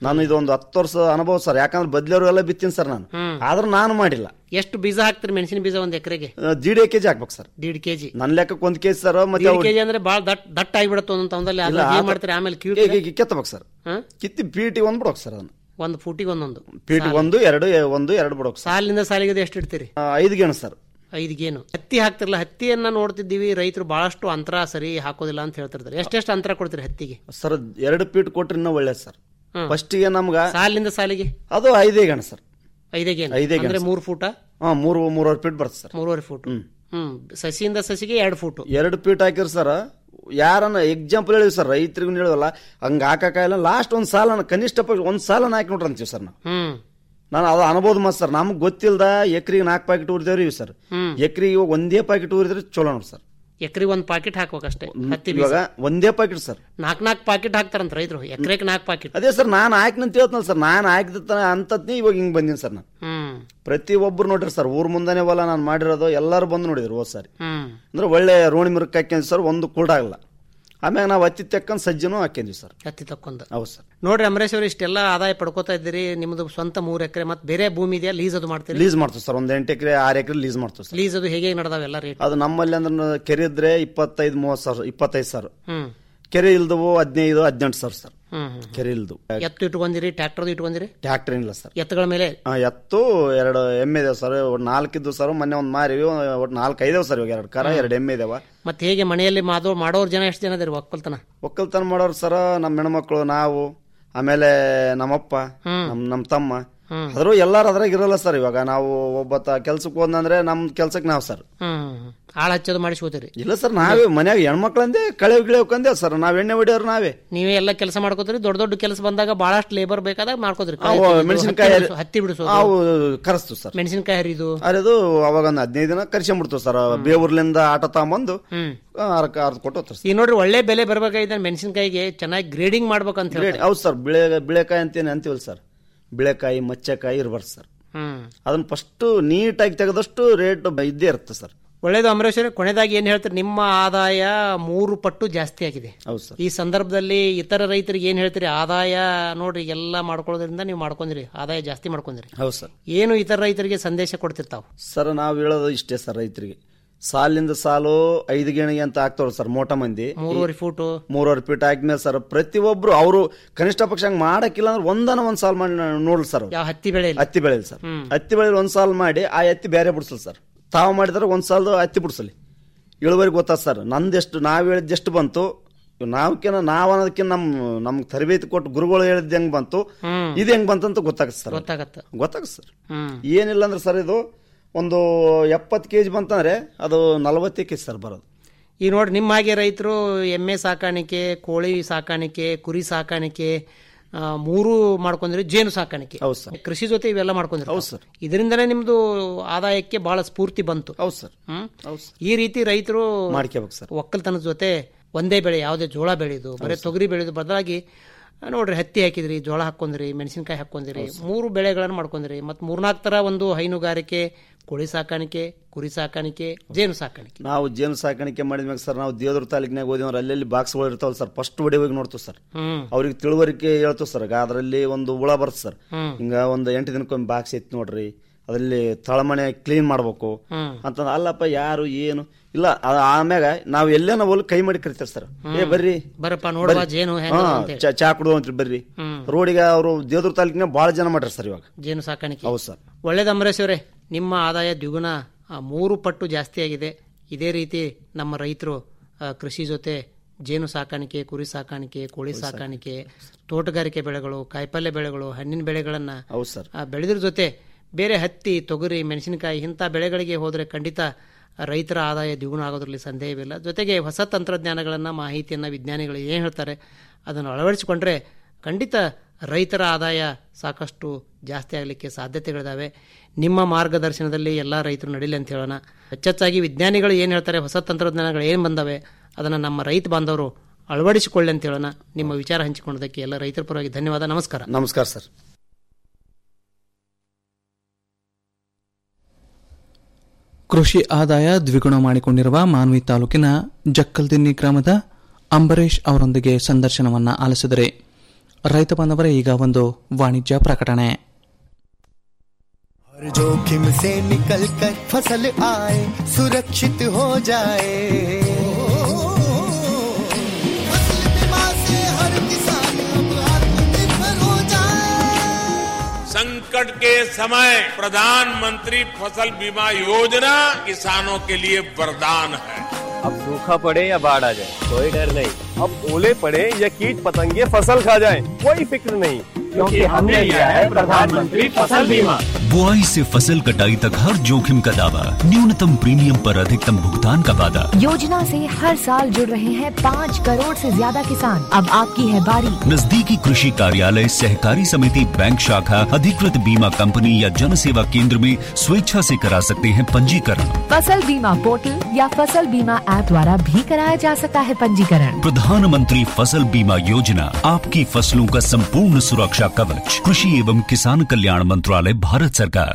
ನಾನು ಇದೊಂದು ಹತ್ತು ವರ್ಷ ಅನುಭವ ಸರ್ ಯಾಕಂದ್ರೆ ಬದ್ಲಿಯವರು ಎಲ್ಲ ಬಿತ್ತೀನಿ ಸರ್ ನಾನು ಆದ್ರೂ ನಾನು ಮಾಡಿಲ್ಲ ಎಷ್ಟು ಬೀಜ ಹಾಕ್ತೀರಿ ಮೆಣಸಿನ ಬೀಜ ಒಂದ್ ಎಕರೆಗೆ ಜಿಡಿ ಕೆಜಿ ಹಾಕ್ಬೇಕು ಸರ್ ದೀಡ್ ಕೆಜಿ ನನ್ನ ಲೆಕ್ಕಕ್ಕೆ ಒಂದ್ ಕೆಜಿ ಸರ್ ಮತ್ತೆ ದೀಡ್ ಅವು- ಕೆಜಿ ಅಂದ್ರೆ ಬಾಳ ದಟ್ ದಟ್ಟ ಆಗಿಬಿಡುತ್ತೆ ಒಂದೊಂದು ತಮ್ಮದಲ್ಲಿ ಇಲ್ಲ, ಏನ್ ಆ- ಮಾಡ್ತೀರಿ ಆಮೇಲೆ ಏ, ಕೀಳ್ತೀರಿ ಏ, ಕೆತ್ತಬೇಕು ಸರ್ ಹಾ? ಕಿತ್ತಿ ಪೀಟಿ ಒಂದ್ ಬಿಡೋಕ್ ಸರ್ ಅದನ್ನ ಒಂದು ಫೂಟಿಗೆ ಒಂದೊಂದು ಪೀಟಿ ಒಂದು ಎರಡು ಎ- ಒಂದು ಎರಡು ಬಿಡೋಕ್ ಸರ್ ಸಾಲಿನಿಂದ ಸಾಲಿಗೆ ಎಷ್ಟು ಇಡ್ತೀರಿ ಆ, ಐದು ಗೇಣು ಸರ್ ಐದು ಗೇನು ಹತ್ತಿ ಹಾಕ್ತಿರಲ್ಲ ಹತ್ತಿಯನ್ನ ನೋಡ್ತಿದ್ದೀವಿ ರೈತರು ಬಹಳಷ್ಟು ಅಂತರ ಸರಿ ಹಾಕೋದಿಲ್ಲ ಅಂತ ಹೇಳ್ತಿರ್ತಾರೆ ಎಷ್ಟೆಷ್ಟು ಅಂತರ ಕೊಡ್ತೀರಿ ಹತ್ತಿಗೆ ಸರ್ ಎರಡು ಪೀಟ್ ಕೊಟ್ರೆ ಇನ್ನೂ ಒಳ್ಳೇದು ಸರ್ ಹ್ಮ್. ಫಸ್ಟಿಗೆ ನಮ್ಗ ಸಾಲಿನಿಂದ ಸಾಲಿಗೆ ಅದು ಐದೇ ಗಣ ಸರ್ ಐದೇ ಗೇನು ಐದೇ ಗೇಣು ಅಂದ್ರೆ ಸರ್. ಮೂರು ಫೂಟ ಹಾ ಮೂರು ಮೂರುವರೆ ಫೀಟ್ ಬರುತ್ತೆ ಸರ್ ಮೂರುವರೆ ಫೂಟ್ ಹ್ಮ್ ಸಸಿಯಿಂದ ಸಸಿಗೆ ಎರಡು ಫೂಟು ಎರಡು ಫೀಟ್ ಹಾಕಿರ್ ಸರ್ ಯಾರನ್ನ ಎಕ್ಸಾಂಪಲ್ ಹೇಳಿವಿ ಸರ್ ರೈತರಿಗೂ ಹೇಳುವಲ್ಲ ಹಂಗ ಹಾಕಕ್ಕಾಗಲ್ಲ ಲಾಸ್ಟ್ ಒಂದ್ ಸಾಲ ಕನಿಷ್ಠ ಪಕ್ಷ ಒಂದ್ ಸಾಲನ ಹಾಕಿ ನೋಡ್ರಿ ಅಂತೀವಿ ಸರ್ ನಾವು ಹ್ಮ್ ನಾನು ಅದು ಅನ್ಬೋದು ಮತ್ ಸರ್ ನಮ್ಗೆ ಗೊತ್ತಿಲ್ದ ಎಕ್ರಿಗೆ ನಾಲ್ಕು ಪ್ಯಾಕೆಟ್ ಊರಿದೇವ್ರಿ ಇವು ಸರ್ ಹ್ಮ್. ಎಕ್ರಿಗೆ ಇವಾಗ ಒಂದೇ ಪ್ಯಾಕೆಟ್ ಊರಿದ್ರೆ ಚಲೋ ನೋಡಿ ಸರ್ ಎಕರೆಗೆ ಒಂದು ಪಾಕೆಟ್ ಹಾಕ್ಬೇಕಷ್ಟೇ ಹತ್ತಿ ಬೀಜ ಇವಾಗ ಒಂದೇ ಪ್ಯಾಕೆಟ್ ಸರ್ ನಾಲ್ಕು ನಾಲ್ಕು ಪಾಕೆಟ್ ಹಾಕ್ತಾರಂತ ರೈತರು ಎಕರೆಗೆ ನಾಲ್ಕು ಪಾಕೆಟ್ ಅದೇ ಸರ್ ನಾನು ಹಾಕಿನಂತ ಹೇಳ್ತಾನೆ ಸರ್ ನಾನು ಹಾಕಿದ ಅಂತದ್ನೇ ಇವಾಗ ಹಿಂಗ್ ಬಂದೀನಿ ಸರ್ ನಾನು ಹ್ಮ್ ಪ್ರತಿ ಒಬ್ರು ನೋಡ್ರಿ ಸರ್ ಊರ್ ಮುಂದಾನೆ ಹೊಲ ನಾನು ಮಾಡಿರೋದು ಎಲ್ಲರೂ ಬಂದು ನೋಡಿದ್ರು ಹೋದ್ ಸಾರಿ ಹ್ಮ್ ಅಂದ್ರೆ ಒಳ್ಳೆ ರೋಣಿ ಮಿರ್ಕ್ ಹಾಕ್ಯಂದ್ವಿ ಸರ್ ಒಂದು ಕೂಡ ಆಗಲ್ಲ ಆಮ್ಯಾಗ ನಾವು ಹತ್ತಿ ತೆಕ್ಕಂದ್ ಸಜ್ಜನೂ ಹಾಕ್ಯಂದ್ವಿ ಸರ್ ಹತ್ತಿ ತಕ್ಕೊಂದು ಹೌದು ಸರ್ ನೋಡ್ರಿ ಅಮರೇಶ್ ಅವ್ರು ಇಷ್ಟೆಲ್ಲ ಆದಾಯ ಪಡ್ಕೋತಾ ಇದ್ದೀರಿ ನಿಮ್ದು ಸ್ವಂತ ಮೂರು ಎಕರೆ ಮತ್ತೆ ಬೇರೆ ಭೂಮಿ ಇದೆಯಾ ಲೀಸ್ ಅದು ಮಾಡ್ತೀರಿ ಲೀಸ್ ಮಾಡ್ತೀವಿ ಸರ್ ಒಂದ್ ಎಂಟು ಎಕರೆ ಆರು ಎಕರೆ ಲೀಸ್ ಮಾಡ್ತೀವಿ ಸರ್ ಲೀಸ್ ಅದು ಹೇಗೆ ನಡೆದಾವ ಎಲ್ಲ ರೇಟ್ ಅದು ನಮ್ಮಲ್ಲಿ ಅಂದ್ರೆ ಕೆರೆ ಇದ್ರೆ ಇಪ್ಪತ್ತೈದು ಮೂವತ್ತು ಸಾವಿರ ಇಪ್ಪತ್ತೈದು ಸಾವಿರ ಹ್ಮ್ ಕೆರೆ ಇಲ್ದವು ಹದಿನೈದು ಹದಿನೆಂಟು ಸಾವಿರ ಸರ್ ಹ್ಮ್ ಹ್ಮ್. ಕೆರೆ ಇಲ್ದು ಎತ್ತು ಇಟ್ಕೊಂಡಿರಿ ಟ್ರ್ಯಾಕ್ಟರ್ ಇಟ್ಕೊಂಡಿರಿ ಟ್ಯಾಕ್ಟರ್ ಏನಿಲ್ಲ ಸರ್ ಎತ್ತುಗಳ ಮೇಲೆ ಆ, ಎತ್ತು ಎರಡು ಎಮ್ಮೆ ಇದಾವೆ ಸರ್ ಒಟ್ಟು ನಾಲ್ಕಿದ್ದು ಸರ್ ಮೊನ್ನೆ ಒಂದು ಮಾರಿವಿ ಒಟ್ಟು ನಾಲ್ಕು ಐದವ ಸರ್ ಇವಾಗ ಎರಡು ಕರ ಎರಡು ಎಮ್ಮೆ ಇದಾವ ಮತ್ತೆ ಹೇಗೆ ಮನೆಯಲ್ಲಿ ಮಾಡೋ ಮಾಡೋರ್ ಜನ ಎಷ್ಟು ಜನ ಇದಾರೆ ಒಕ್ಕಲ್ತನ ಒಕ್ಕಲ್ತನ ಮಾಡೋರು ಸರ ನಮ್ಮ ಹೆಣ್ಮಕ್ಳು ನಾವು ಆಮೇಲೆ ನಮ್ಮಪ್ಪ ನಮ್ ನಮ್ಮ ತಮ್ಮ ಆದ್ರೂ ಎಲ್ಲಾರು ಅದ್ರಾಗ ಇರಲ್ಲ ಸರ್ ಇವಾಗ ನಾವು ಒಬ್ಬತ್ತ ಕೆಲ್ಸಕ್ಕೆ ಹೋದಂದ್ರೆ ನಮ್ ಕೆಲ್ಸಕ್ಕೆ ನಾವು ಸರ್ ಹ್ಮ್ ಆಳ್ ಹಚ್ಚೋದು ಮಾಡಿಸ್ಕೋತೀರಿ ಇಲ್ಲ ಸರ್ ನಾವೇ ಮನ್ಯಾಗ ಹೆಣ್ಮಕ್ಳಂದೇ ಕಳೆ ಗಿಳೆವ್ಕಂದೇ ಸರ್ ನಾವ್ ಎಣ್ಣೆ ಹೊಡಿಯೋರು ನಾವೇ ನೀವೇ ಎಲ್ಲ ಕೆಲಸ ಮಾಡ್ಕೋತೀರಿ ದೊಡ್ಡ ದೊಡ್ಡ ಕೆಲಸ ಬಂದಾಗ ಬಹಳಷ್ಟು ಲೇಬರ್ ಬೇಕಾದಾಗ ಮಾಡ್ಕೋತೀರಿ ಕಳೆ ಅವು ತೆಗೆಯೋದು, ಮೆಣಸಿನಕಾಯಿ ಹತ್ತಿ ಬಿಡಿಸೋದು, ಹತ್ತಿ ಬಿಡಿಸೋದು ಅವು ಕರೆಸ್ತು ಸರ್ ಮೆಣಸಿನಕಾಯಿ ಹರಿದು ಅದು ಅವಾಗ ಒಂದು ಹದಿನೈದು ದಿನ ಕರ್ಸ್ಕೊಂಡ್ಬಿಡ್ತು ಸರ್ ಬೇವೂರ್ಲಿಂದ ಆಟ ತಗೊಂಬಂದು ಹ್ಮ್ ಅರ್ಕ ಅರ್ಧ ಕೊಟ್ಟು ಹೋಗ್ತಾರೆ ಈಗ ನೋಡ್ರಿ ಒಳ್ಳೆ ಬೆಲೆ ಬರ್ಬೇಕಾಗಿದ್ದ ಮೆಣಸಿನಕಾಯಿಗೆ ಚೆನ್ನಾಗಿ ಗ್ರೇಡಿಂಗ್ ಮಾಡ್ಬೇಕಂತ ಹೇಳಿ ಸರ್ ಹೌದು ಸರ್ ಬಿಳೆ ಬಿಳೆಕಾಯಿ ಅಂತೇನೆ ಅಂತೀವಲ್ಲ ಸರ್ ಬಿಳೆಕಾಯಿ ಮಚ್ಚಕಾಯಿ ಇರ್ಬಾರ್ದು ಸರ್ ಹ್ಮ್ ಅದನ್ನ ಫಸ್ಟ್ ನೀಟಾಗಿ ತೆಗೆದಷ್ಟು ರೇಟ್ ಇದ್ದೇ ಇರುತ್ತೆ ಸರ್ ಒಳ್ಳೇದು ಅಮರೇಶ್ವರ ಕೊನೆದಾಗಿ ಏನ್ ಹೇಳ್ತೀರಿ ನಿಮ್ಮ ಆದಾಯ ಮೂರು ಪಟ್ಟು ಜಾಸ್ತಿ ಆಗಿದೆ ಹೌದು ಸರ್ ಈ ಸಂದರ್ಭದಲ್ಲಿ ಇತರ ರೈತರಿಗೆ ಏನ್ ಹೇಳ್ತೀರಿ ಆದಾಯ ನೋಡ್ರಿ ಎಲ್ಲ ಮಾಡ್ಕೊಳ್ಳೋದ್ರಿಂದ ನೀವು ಮಾಡ್ಕೊಂಡ್ರಿ ಆದಾಯ ಜಾಸ್ತಿ ಮಾಡ್ಕೊಂಡ್ರಿ ಹೌದು ಸರ್ ಏನು ಇತರ ರೈತರಿಗೆ ಸಂದೇಶ ಕೊಡ್ತಿರ್ತಾವ ಸರ್ ನಾವು ಹೇಳೋದು ಇಷ್ಟೇ ಸರ್ ರೈತರಿಗೆ ಸಾಲಿಂದ ಸಾಲು ಐದು ಗೇಣಿಗೆ ಅಂತ ಹಾಕ್ತಾವ್ರ ಸರ್ ಮೋಟ ಮಂದಿ ಮೂರುವರೆ ಫೂಟು ಮೂರುವರೆ ಫೀಟ್ ಹಾಕ್ಮೇಲೆ ಸರ್ ಪ್ರತಿಯೊಬ್ರು ಅವರು ಕನಿಷ್ಠ ಪಕ್ಷ ಹಂಗ್ ಮಾಡಕ್ಕಿಲ್ಲ ಅಂದ್ರೆ ಒಂದನ ಒಂದ್ ಸಾಲ್ ಮಾಡಿ ನೋಡ್ಲಿ ಸರ್ ಅವ್ರು. ಯಾವ ಹತ್ತಿ ಬೆಳೆ ಹತ್ತಿ ಬೆಳೆಯಲಿ ಸರ್ ಹತ್ತಿ ಬೆಳೆಯಲ್ಲಿ ಒಂದ್ ಸಾಲ್ ಮಾಡಿ ಆ ಹತ್ತಿ ಬೇರೆ ಬಿಡಿಸಲ್ ಸರ್ ತಾವು ಮಾಡಿದ್ರೆ ಒಂದ್ ಸಾಲದು ಹತ್ತಿ ಬಿಡಿಸಲಿ ಇಳುವರಿ ಗೊತ್ತಾದ ಸರ್ ನಂದೆಷ್ಟು ನಾವ್ ಹೇಳಿದ್ದೆಷ್ಟು ಬಂತು ನಾವ್ಕಿನ ನಾವ್ ಅನ್ನೋದಕ್ಕಿಂತ ನಮ್ ನಮ್ಗೆ ತರಬೇತಿ ಕೊಟ್ಟು ಗುರುಗಳು ಹೇಳಿದ್ ಹೆಂಗ್ ಬಂತು ಇದು ಹೆಂಗ್ ಬಂತಂತ ಗೊತ್ತಾಗತ್ತೆ ಸರ್ ಗೊತ್ತಾಗತ್ತ ಗೊತ್ತಾಗತ್ತೆ ಸರ್ ಹ್ಮ್ ಏನಿಲ್ಲ ಅಂದ್ರೆ ಸರ್ ಇದು ಒಂದು ಎಪ್ಪತ್ತು ಕೆ ಜಿ ಬಂತಂದ್ರೆ ಅದು ನಲವತ್ತೇ ಕೆ ಜಿ ಸರ್ ಬರೋದು ಈಗ ನೋಡಿ ನಿಮ್ಮ ಹಾಗೆ ರೈತರು ಎಮ್ಮೆ ಸಾಕಾಣಿಕೆ ಕೋಳಿ ಸಾಕಾಣಿಕೆ ಕುರಿ ಸಾಕಾಣಿಕೆ ಆ, ಮೂರು ಮಾಡ್ಕೊಂಡ್ರಿ ಜೇನು ಸಾಕಾಣಿಕೆ ಹೌದು ಸರ್ ಕೃಷಿ ಜೊತೆ ಇವೆಲ್ಲ ಮಾಡ್ಕೊಂಡ್ರಿ ಹೌದು ಸರ್ ಇದರಿಂದನೇ ನಿಮ್ದು ಆದಾಯಕ್ಕೆ ಬಹಳ ಸ್ಫೂರ್ತಿ ಬಂತು ಹೌದು ಸರ್ ಹ್ಮ್ ಹೌದು ಸರ್ ಈ ರೀತಿ ರೈತರು ಮಾಡ್ಕೋಬೇಕು ಸರ್ ಒಕ್ಕಲ್ತನದ ಜೊತೆ ಒಂದೇ ಬೆಳೆ ಯಾವುದೇ ಜೋಳ ಬೆಳೆದು ಬರೀ ತೊಗರಿ ಬೆಳೆದು ಬದಲಾಗಿ ಆ, ನೋಡ್ರಿ ಹತ್ತಿ ಹಾಕಿದ್ರಿ ಜೋಳ ಹಾಕೊಂಡ್ರಿ ಮೆಣಸಿನಕಾಯಿ ಹಾಕೊಂಡ್ರಿ ಮೂರು ಬೆಳೆಗಳನ್ನು ಮಾಡ್ಕೊಂಡ್ರಿ ಮತ್ತು ಮೂರ್ನಾಲ್ಕು ತರ ಒಂದು ಹೈನುಗಾರಿಕೆ ಕೋಳಿ ಸಾಕಾಣಿಕೆ ಕುರಿ ಸಾಕಾಣಿಕೆ ಜೇನು ಸಾಕಾಣಿಕೆ ನಾವು ಜೇನು ಸಾಕಾಣಿಕೆ ಮಾಡಿದ್ಮ್ಯಾಗ ಸರ್ ನಾವು ದೇವ್ರ ತಾಲೂಕಿನಾಗ ಹೋದಿವ್ರ ಅಲ್ಲೆಲ್ಲಿ ಬಾಕ್ಸ್ಗಳು ಇರ್ತಾವಲ್ಲ ಸರ್ ಫಸ್ಟ್ ಹೊಡಿ ಹೋಗಿ ನೋಡ್ತೀವಿ ಸರ್ ಹ್ಮ್ ಅವ್ರಿಗೆ ತಿಳುವಳಿಕೆ ಹೇಳ್ತೀವಿ ಸರ್ ಅದರಲ್ಲಿ ಒಂದು ಹುಳ ಬರುತ್ತೆ ಸರ್ ಹ್ಮ್. ಹಿಂಗ ಒಂದು ಎಂಟು ದಿನಕ್ಕೊಮ್ಮೆ ಬಾಕ್ಸ್ ಎತ್ತಿ ನೋಡ್ರಿ ಅದರಲ್ಲಿ ತಳಮನೆ ಕ್ಲೀನ್ ಮಾಡ್ಬೇಕು ಹ್ಮ್ ಅಂತ ಅಲ್ಲಪ್ಪ ಯಾರು ಏನು ಇಲ್ಲ ಅದ್ ಆಮ್ಯಾಗ ನಾವು ಎಲ್ಲೇನ ಹೋಲ್ ಕೈ ಮಾಡಿ ಕರಿತಾರೆ ಸರ್ ಏ ಬರ್ರಿ ಬರಪ್ಪ ನೋಡುವ ಬರ್ರಿ. ಜೇನು ಹಾ, ಹೆಂಗ ಅಂತ ಹೇಳಿ ಚಾ- ಚಾ ಕುಡುವ ಅಂತ್ರಿ ಬರ್ರಿ ಹ್ಮ್. ರೋಡಿಗೆ ಅವರು ದೇವ್ರ ತಾಲೂಕಿನ ಭಾಳ ಜನ ಮಾಡ್ರಿ ಸರ್ ಇವಾಗ ಜೇನು ಸಾಕಾಣಿಕೆ ಹೌದು ಸರ್ ಒಳ್ಳೇದು ಅಂಬರೀಶ್ ಅವರೇ ನಿಮ್ಮ ಆದಾಯ ದ್ವಿಗುಣ ಆ, ಮೂರು ಪಟ್ಟು ಜಾಸ್ತಿ ಆಗಿದೆ ಇದೇ ರೀತಿ ನಮ್ಮ ರೈತರು ಆ, ಕೃಷಿ ಜೊತೆ ಜೇನು ಸಾಕಾಣಿಕೆ ಕುರಿ ಸಾಕಾಣಿಕೆ ಕೋಳಿ ಸಾಕಾಣಿಕೆ ತೋಟಗಾರಿಕೆ ಬೆಳೆಗಳು ಕಾಯಿಪಲ್ಯ ಬೆಳೆಗಳು ಹಣ್ಣಿನ ಬೆಳೆಗಳನ್ನ ಹೌದು ಸರ್ ಆ, ಬೆಳೆದ್ರ ಜೊತೆ ಬೇರೆ ಹತ್ತಿ ತೊಗರಿ ಮೆಣಸಿನಕಾಯಿ ಇಂಥ ಬೆಳೆಗಳಿಗೆ ಹೋದರೆ ಖಂಡಿತ ರೈತರ ಆದಾಯ ದ್ವಿಗುಣ ಆಗೋದ್ರಲ್ಲಿ ಸಂದೇಹವಿಲ್ಲ ಜೊತೆಗೆ ಹೊಸ ತಂತ್ರಜ್ಞಾನಗಳನ್ನು ಮಾಹಿತಿಯನ್ನು ವಿಜ್ಞಾನಿಗಳು ಏನು ಹೇಳ್ತಾರೆ ಅದನ್ನು ಅಳವಡಿಸಿಕೊಂಡ್ರೆ ಖಂಡಿತ ರೈತರ ಆದಾಯ ಸಾಕಷ್ಟು ಜಾಸ್ತಿ ಆಗಲಿಕ್ಕೆ ಸಾಧ್ಯತೆಗಳಿದಾವೆ ನಿಮ್ಮ ಮಾರ್ಗದರ್ಶನದಲ್ಲಿ ಎಲ್ಲ ರೈತರು ನಡೀಲಿ ಅಂತ ಹೇಳೋಣ ಹೆಚ್ಚೆಚ್ಚಾಗಿ ವಿಜ್ಞಾನಿಗಳು ಏನು ಹೇಳ್ತಾರೆ ಹೊಸ ತಂತ್ರಜ್ಞಾನಗಳು ಏನು ಬಂದವೆ ಅದನ್ನು ನಮ್ಮ ರೈತ ಬಾಂಧವರು ಅಳವಡಿಸಿಕೊಳ್ಳಿ ಅಂತ ಹೇಳೋಣ ನಿಮ್ಮ ವಿಚಾರ ಹಂಚಿಕೊಂಡದಕ್ಕೆ ಎಲ್ಲ ರೈತರ ಪರವಾಗಿ ಧನ್ಯವಾದ ನಮಸ್ಕಾರ ನಮಸ್ಕಾರ ಸರ್ ಕೃಷಿ ಆದಾಯ ದ್ವಿಗುಣ ಮಾಡಿಕೊಂಡಿರುವ ಮಾನ್ವಿ ತಾಲೂಕಿನ ಜಕ್ಕಲ್ದಿನ್ನಿ ಗ್ರಾಮದ ಅಂಬರೀಶ್ ಅವರೊಂದಿಗೆ ಸಂದರ್ಶನವನ್ನ ಆಲಿಸಿದರೆ ರೈತ ಬಾಂಧವರೇ ಈಗ ಒಂದು ವಾಣಿಜ್ಯ ಪ್ರಕಟಣೆ हर जोखिम से निकल कर फसल आए सुरक्षित हो जाए फसल बीमा से हर किसान अब आत्मनिर्भर हो जाए संकट के समय प्रधानमंत्री फसल बीमा योजना किसानों के लिए वरदान है अब सूखा पड़े या बाढ़ आ जाए कोई डर नहीं अब ओले पड़े या कीट पतंगे फसल खा जाए कोई फिक्र नहीं क्योंकि हमने लिया है प्रधानमंत्री फसल बीमा बुआई से फसल कटाई तक हर जोखिम का दावा न्यूनतम प्रीमियम पर अधिकतम भुगतान का वादा योजना से हर साल जुड़ रहे हैं पाँच करोड़ से ज्यादा किसान अब आपकी है बारी नजदीकी कृषि कार्यालय सहकारी समिति बैंक शाखा अधिकृत बीमा कंपनी या जन सेवा केंद्र में स्वेच्छा से करा सकते हैं पंजीकरण फसल बीमा पोर्टल या फसल बीमा ऐप द्वारा भी कराया जा सकता है पंजीकरण प्रधानमंत्री फसल बीमा योजना आपकी फसलों का संपूर्ण सुरक्षा कवच कृषि एवं किसान कल्याण मंत्रालय भारत सरकार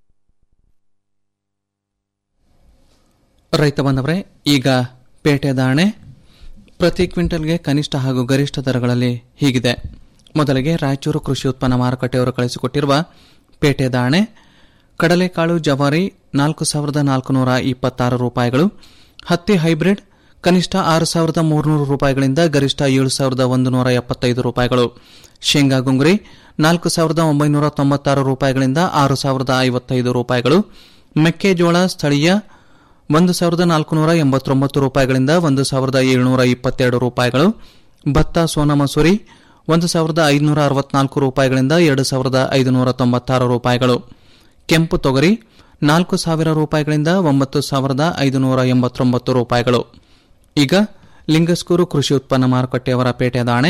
ರೈತ ಬಾಂಧವರೇ ಈಗ ಪೇಟೆ ದಾಣೆ ಪ್ರತಿ ಕ್ವಿಂಟಲ್ಗೆ ಕನಿಷ್ಠ ಹಾಗೂ ಗರಿಷ್ಠ ದರಗಳಲ್ಲಿ ಹೀಗಿದೆ ಮೊದಲಿಗೆ ರಾಯಚೂರು ಕೃಷಿ ಉತ್ಪನ್ನ ಮಾರುಕಟ್ಟೆಯವರು ಕಳಿಸಿಕೊಟ್ಟಿರುವ ಪೇಟೆ ದಾಣೆ ಕಡಲೆಕಾಳು ಜವಾರಿ ನಾಲ್ಕು ಸಾವಿರದ ನಾಲ್ಕುನೂರ ಇಪ್ಪತ್ತಾರು ರೂಪಾಯಿಗಳು ಹತ್ತಿ ಹೈಬ್ರಿಡ್ ಕನಿಷ್ಠ ಆರು ಸಾವಿರದ ಮೂರುನೂರು ರೂಪಾಯಿಗಳಿಂದ ಗರಿಷ್ಠ ಏಳು ಸಾವಿರದ ಒಂದು ನೂರ ಎಪ್ಪತ್ತೈದು ರೂಪಾಯಿಗಳು ಶೇಂಗಾ ಗುಂಗುರಿ ನಾಲ್ಕು ಸಾವಿರದ ಒಂಬೈನೂರ ತೊಂಬತ್ತಾರು ರೂಪಾಯಿಗಳಿಂದ ಆರು ಸಾವಿರದ ಐವತ್ತೈದು ರೂಪಾಯಿಗಳು ಮೆಕ್ಕೆಜೋಳ ಸ್ಥಳೀಯ ಒಂದು ಸಾವಿರದ ನಾಲ್ಕುನೂರ ಎಂಬತ್ತೊಂಬತ್ತು ರೂಪಾಯಿಗಳಿಂದ ಒಂದು ಸಾವಿರದ ಏಳುನೂರ ಇಪ್ಪತ್ತೆರಡು ರೂಪಾಯಿಗಳು ಭತ್ತ ಸೋನಾ ಮಸೂರಿ ಒಂದು ಸಾವಿರದ ಐದುನೂರ ಅರವತ್ನಾಲ್ಕು ರೂಪಾಯಿಗಳಿಂದ ಎರಡು ಸಾವಿರದ ಐದುನೂರ ತೊಂಬತ್ತಾರು ರೂಪಾಯಿಗಳು ಕೆಂಪು ತೊಗರಿ ನಾಲ್ಕು ಸಾವಿರ ರೂಪಾಯಿಗಳಿಂದ ಒಂಬತ್ತು ಸಾವಿರದ ಐದುನೂರ ಎಂಬತ್ತೊಂಬತ್ತು ರೂಪಾಯಿಗಳು ಈಗ ಲಿಂಗಸ್ಕೂರು ಕೃಷಿ ಉತ್ಪನ್ನ ಮಾರುಕಟ್ಟೆಯವರ ಪೇಟೆ ದಾಣೆ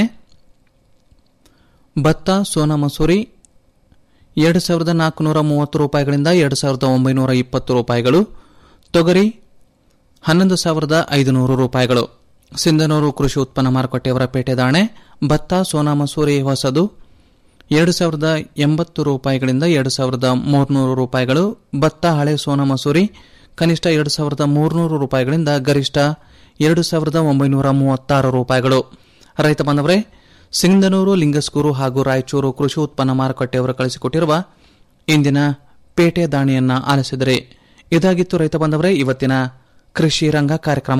ಭತ್ತ ಸೋನಾ ಮಸೂರಿ ಎರಡು ಸಾವಿರದ ನಾಲ್ಕುನೂರ ಮೂವತ್ತು ರೂಪಾಯಿಗಳಿಂದ ಎರಡು ಸಾವಿರದ ಒಂಬೈನೂರ ಇಪ್ಪತ್ತು ರೂಪಾಯಿಗಳು ತೊಗರಿ ಹನ್ನೊಂದು ಸಾವಿರದ ಐದುನೂರು ರೂಪಾಯಿಗಳು ಸಿಂಧನೂರು ಕೃಷಿ ಉತ್ಪನ್ನ ಮಾರುಕಟ್ಟೆಯವರ ಪೇಟೆ ದಾಣೆ ಭತ್ತ ಸೋನಾ ಮಸೂರಿ ಹೊಸದು ಎರಡು ಸಾವಿರದ ಎಂಬತ್ತು ರೂಪಾಯಿಗಳಿಂದ ಎರಡು ಸಾವಿರದ ಮೂರ್ನೂರು ರೂಪಾಯಿಗಳು ಭತ್ತ ಹಳೆ ಸೋನಾ ಮಸೂರಿ ಕನಿಷ್ಠ ಎರಡು ಸಾವಿರದ ಮೂರ್ನೂರು ರೂಪಾಯಿಗಳಿಂದ ಗರಿಷ್ಠ ಎರಡು ಸಾವಿರದ ಒಂಬೈನೂರ ಮೂವತ್ತಾರು ರೂಪಾಯಿಗಳು ರೈತ ಬಾಂಧವರೇ ಸಿಂಧನೂರು ಲಿಂಗಸ್ಕೂರು ಹಾಗೂ ರಾಯಚೂರು ಕೃಷಿ ಉತ್ಪನ್ನ ಮಾರುಕಟ್ಟೆಯವರು ಕಳಿಸಿಕೊಟ್ಟಿರುವ ಇಂದಿನ ಪೇಟೆ ದಾಣಿಯನ್ನ ಆಲಿಸಿದರೆ ಇದಾಗಿತ್ತು ರೈತ ಬಾಂಧವರೇ ಇವತ್ತಿನ ಕೃಷಿ ರಂಗ ಕಾರ್ಯಕ್ರಮ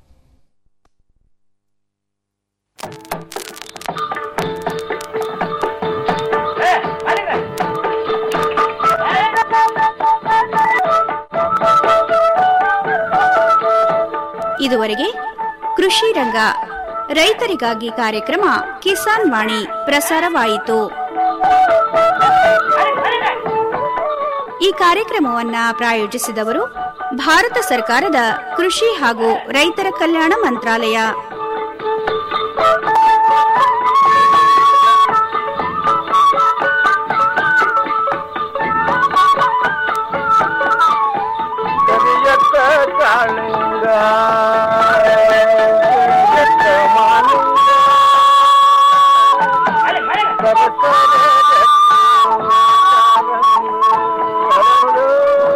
ಇದುವರೆಗೆ ಕೃಷಿ ರಂಗ ರೈತರಿಗಾಗಿ ಕಾರ್ಯಕ್ರಮ ಕಿಸಾನ್ ವಾಣಿ ಪ್ರಸಾರವಾಯಿತು ಈ ಕಾರ್ಯಕ್ರಮವನ್ನ ಪ್ರಾಯೋಜಿಸಿದವರು ಭಾರತ ಸರ್ಕಾರದ ಕೃಷಿ ಹಾಗೂ ರೈತರ ಕಲ್ಯಾಣ ಮಂತ್ರಾಲಯ ಕರಿಯತ್ತ ಕಾಳಿಂಗ ಕರಿಯತ್ತ ಮಾಲಿಂಗ ಸರಸರ ಜಟ್ಟಿ ಹರಡು.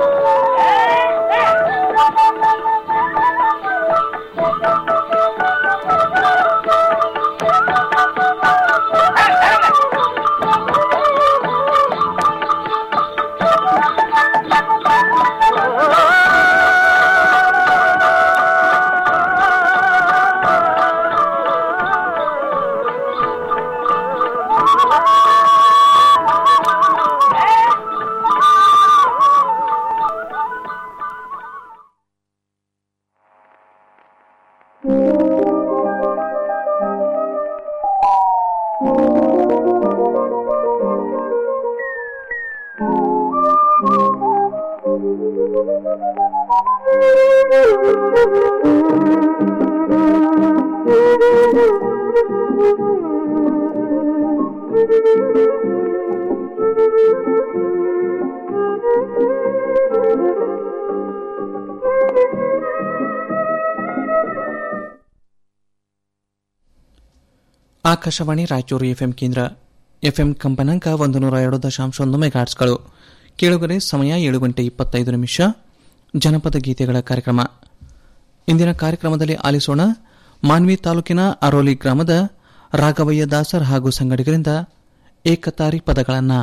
ಆಕಾಶವಾಣಿ ರಾಯಚೂರು ಎಫ್ಎಂ ಕೇಂದ್ರ ಎಫ್ಎಂ ಕಂಪನಾಂಕ ಒಂದು ನೂರ ಎರಡು ದಶಾಂಶ ಒಂದು ಮೆಗಾಟ್ಸ್ಗಳು ಕೇಳುಗರೆ ಸಮಯ ಏಳು ಗಂಟೆ ಇಪ್ಪತ್ತೈದು ನಿಮಿಷ ಜನಪದ ಗೀತೆಗಳ ಕಾರ್ಯಕ್ರಮ ಇಂದಿನ ಕಾರ್ಯಕ್ರಮದಲ್ಲಿ ಆಲಿಸೋಣ ಮಾನ್ವಿ ತಾಲೂಕಿನ ಅರೋಲಿ ಗ್ರಾಮದ ರಾಘವಯ್ಯ ದಾಸರ್ ಹಾಗೂ ಸಂಗಡಿಗರಿಂದ ಏಕತಾರಿ ಪದಗಳನ್ನು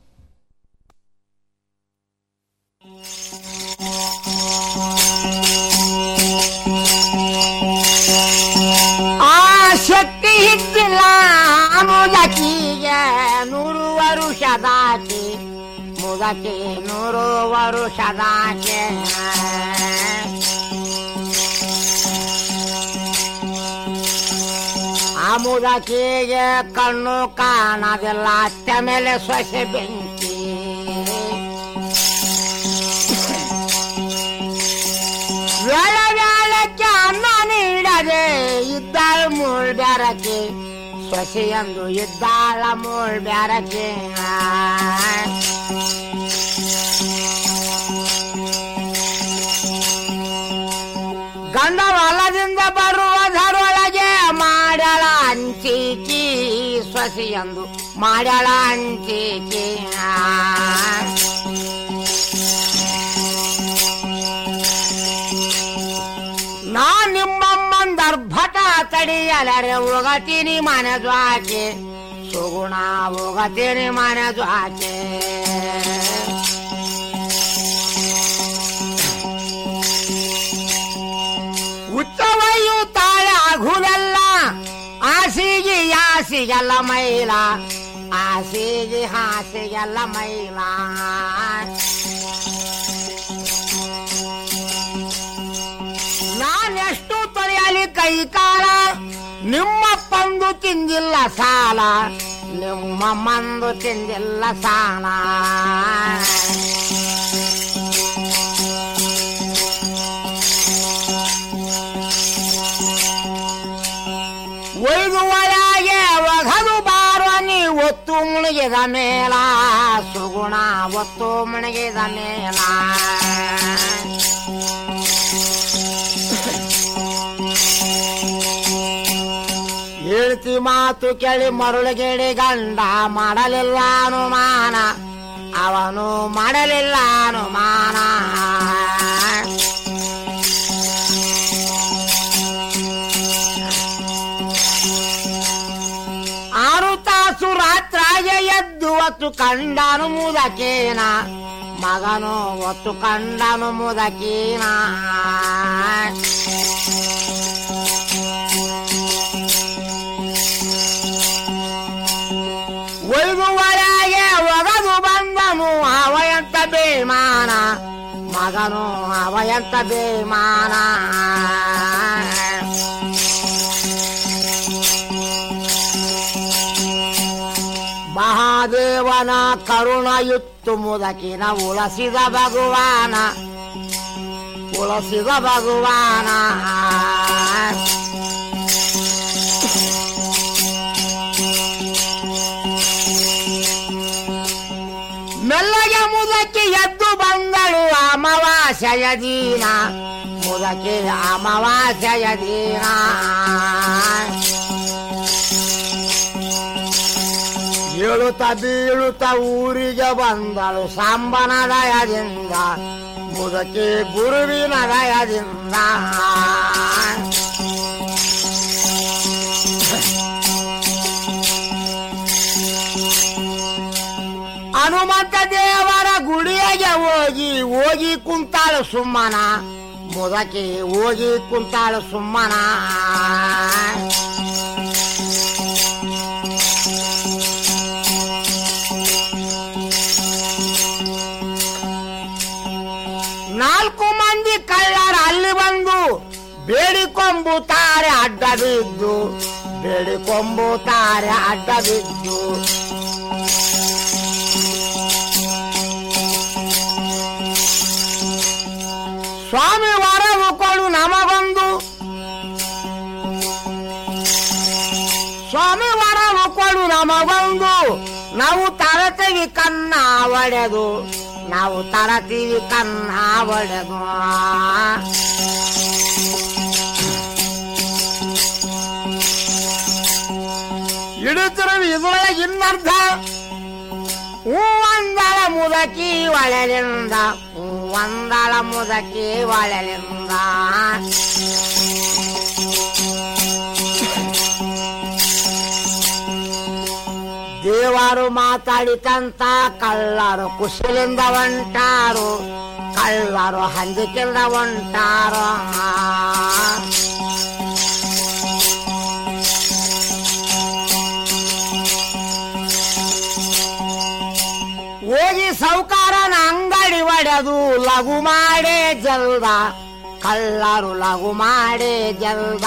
ಆ ಶಕ್ತಿ ಹಿಟ್ಟಿಲ್ಲ ಮುದಕಿಗೆ ನೂರು ವರುಷದಾಚೆ ಮುದಕಿ ನೂರು ವರುಷದಾಚೆ ಆ ಮುದಕಿಗೆ ಕಣ್ಣು ಕಾಣದಿಲ್ಲ ಅತ್ತೆ ಮೇಲೆ ಸೊಸೆ ಬೆಂಕಿ ವೇಳ ವೇಳಕ್ಕೆ ಅನ್ನ ನೀಡದೆ ಇದ್ದಾಳ ಮೂಳ್ ಬ್ಯಾರಕ್ಕೆ ಸೊಸೆಯಂದು ಇದ್ದಾಳ ಮೂಳ್ ಬ್ಯಾರಕ್ಕೆ ಗಂಡ ಹೊಲದಿಂದ ಬರುವುದರೊಳಗೆ ಮಾಡಳ ಹಂಚಿಕಿ ಸೊಸೆಯಂದು ಮಾಡಳ ಹಂಚಿಕಿ ನಾ ನಿಮ್ಮಮ್ಮಂದರ್ಭಟ ತಡಿಯಲರೆ ಹೋಗತೀನಿ ಮನದು ಆಕೆ ಸುಗುಣ ಹೋಗತೀನಿ ಮನದು ಆಕೆ ಉತ್ತವಯ್ಯು ತಾಳೆ ಆಗುದಲ್ಲ ಆಸಿಗೆ ಯಾಸಿಗೆಲ್ಲ ಮೈಲ ಆಸಿಗೆ ಹಾಸಿಗೆಲ್ಲ ಮೈಲ ನಾನೆಷ್ಟು ತೊರೆಯಲಿ ಕೈ ಕಾಲ ನಿಮ್ಮ ಪಂದು ತಿಂದಿಲ್ಲ ಸಾಲ ನಿಮ್ಮ ಮಂದು ತಿಂದಿಲ್ಲ ಸಾಲ ಒಯ್ದು ಒಳಗೆ ಒಗದು ಬಾರೋ ನೀ ಒತ್ತು ಮುಳುಗಿದ ಮೇಲ ಸುಗುಣ ಒತ್ತು ಮುಳುಗಿದ ಮೇಲ ಹೇಳ್ತಿ ಮಾತು ಕೇಳಿ ಮರುಳುಗೇಡಿ ಗಂಡ ಮಾಡಲಿಲ್ಲ ಅನುಮಾನ ಅವನು ಮಾಡಲಿಲ್ಲ ಅನುಮಾನ ಆರು ತಾಸು ರಾತ್ರಾಗೆ ಎದ್ದು ಹೊತ್ತು ಕಂಡನು ಮುದಕೇನ ಮಗನು ಹೊತ್ತು ಕಂಡನು ಮುದಕೀನ ಒಯ್ದು ಒಳಗೆ ಒಗದು ಬಂದನು ಅವಯಂತ ಬೇಮಾನ ಮಗನು ಅವಯಂತ ಬೇಮಾನ ಮಹಾದೇವನ ಕರುಣಯುತ್ತು ಮುದಕಿನ ಉಳಸಿದ ಭಗವಾನ ಉಳಸಿದ ಭಗವಾನ ಮೆಲ್ಲಗೆ ಮುದಕ್ಕೆ ಎದ್ದು ಬಂದಳು ಅಮಾವಾಸ್ಯೆಯ ದೀನ ಮುದಕ್ಕೆ ಅಮಾವಾಸ್ಯೆಯ ದೀನ ಏಳುತ್ತ ಬೀಳುತ್ತ ಊರಿಗೆ ಬಂದಳು ಸಾಂಬನ ದಯದಿಂದ ಮುದಕ್ಕೆ ಗುರುವಿನ ದಯದಿಂದ ಹನುಮಂತ ದೇವರ ಗುಡಿಯಾಗೆ ಹೋಗಿ ಹೋಗಿ ಕುಂತಾಳು ಸುಮ್ಮನ ಮುದಕ್ಕೆ ಹೋಗಿ ಕುಂತಾಳು ಸುಮ್ಮನ ನಾಲ್ಕು ಮಂದಿ ಕಳ್ಳರ ಅಲ್ಲಿ ಬಂದು ಬೇಡಿಕೊಂಬುತ್ತಾರೆ ಅಡ್ಡ ಬಿದ್ದು ಬೇಡಿಕೊಂಬುತ್ತಾರೆ ಅಡ್ಡ ಬಿದ್ದು ಸ್ವಾಮಿ ವರವು ಕೊಡು ನಮಗೊಂದು ಸ್ವಾಮಿ ವರವು ಕೊಡು ನಮಗೊಂದು ನಾವು ತರತೀವಿ ಕನ್ನ ಒಡೆದು ನಾವು ತರತೀವಿ ಕನ್ನ ಒಡೆದು ಇಡುತ್ತಿರುವ ಇದ್ರೊಳಗೆ ಇನ್ನರ್ಧ ಹೂವಂದಳ ಮುದಕಿ ಒಳಲಿಂದ ಹೂವಂದಳ ಮುದಕಿ ಒಳಲಿಂದ ದೇವರು ಮಾತಾಡಿತಂತ ಕಳ್ಳರು ಕುಶಲಿಂದ ಹೊಂಟಾರು ಕಳ್ಳರು ಹಂದಿಕಿಂದ ಹೊಂಟಾರು ಹೋಗಿ ಸೌಕಾರನ ಅಂಗಡಿ ಒಡೆದು ಲಘು ಮಾಡೇ ಜಲ್ದ ಕಳ್ಳರು ಲಘು ಮಾಡೇ ಜಲ್ದ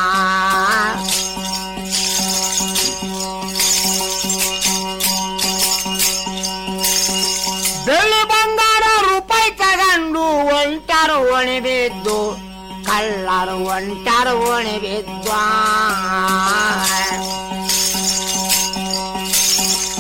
ಬೆಳ್ಳಿ ಬಂಗಾರ ರೂಪಾಯಿ ತಗಂಡು ಒಂಟರು ಒಣಿ ಬಿದ್ದು ಕಳ್ಳರು ಒಂಟರು ಒಣಿ ಬಿದ್ದು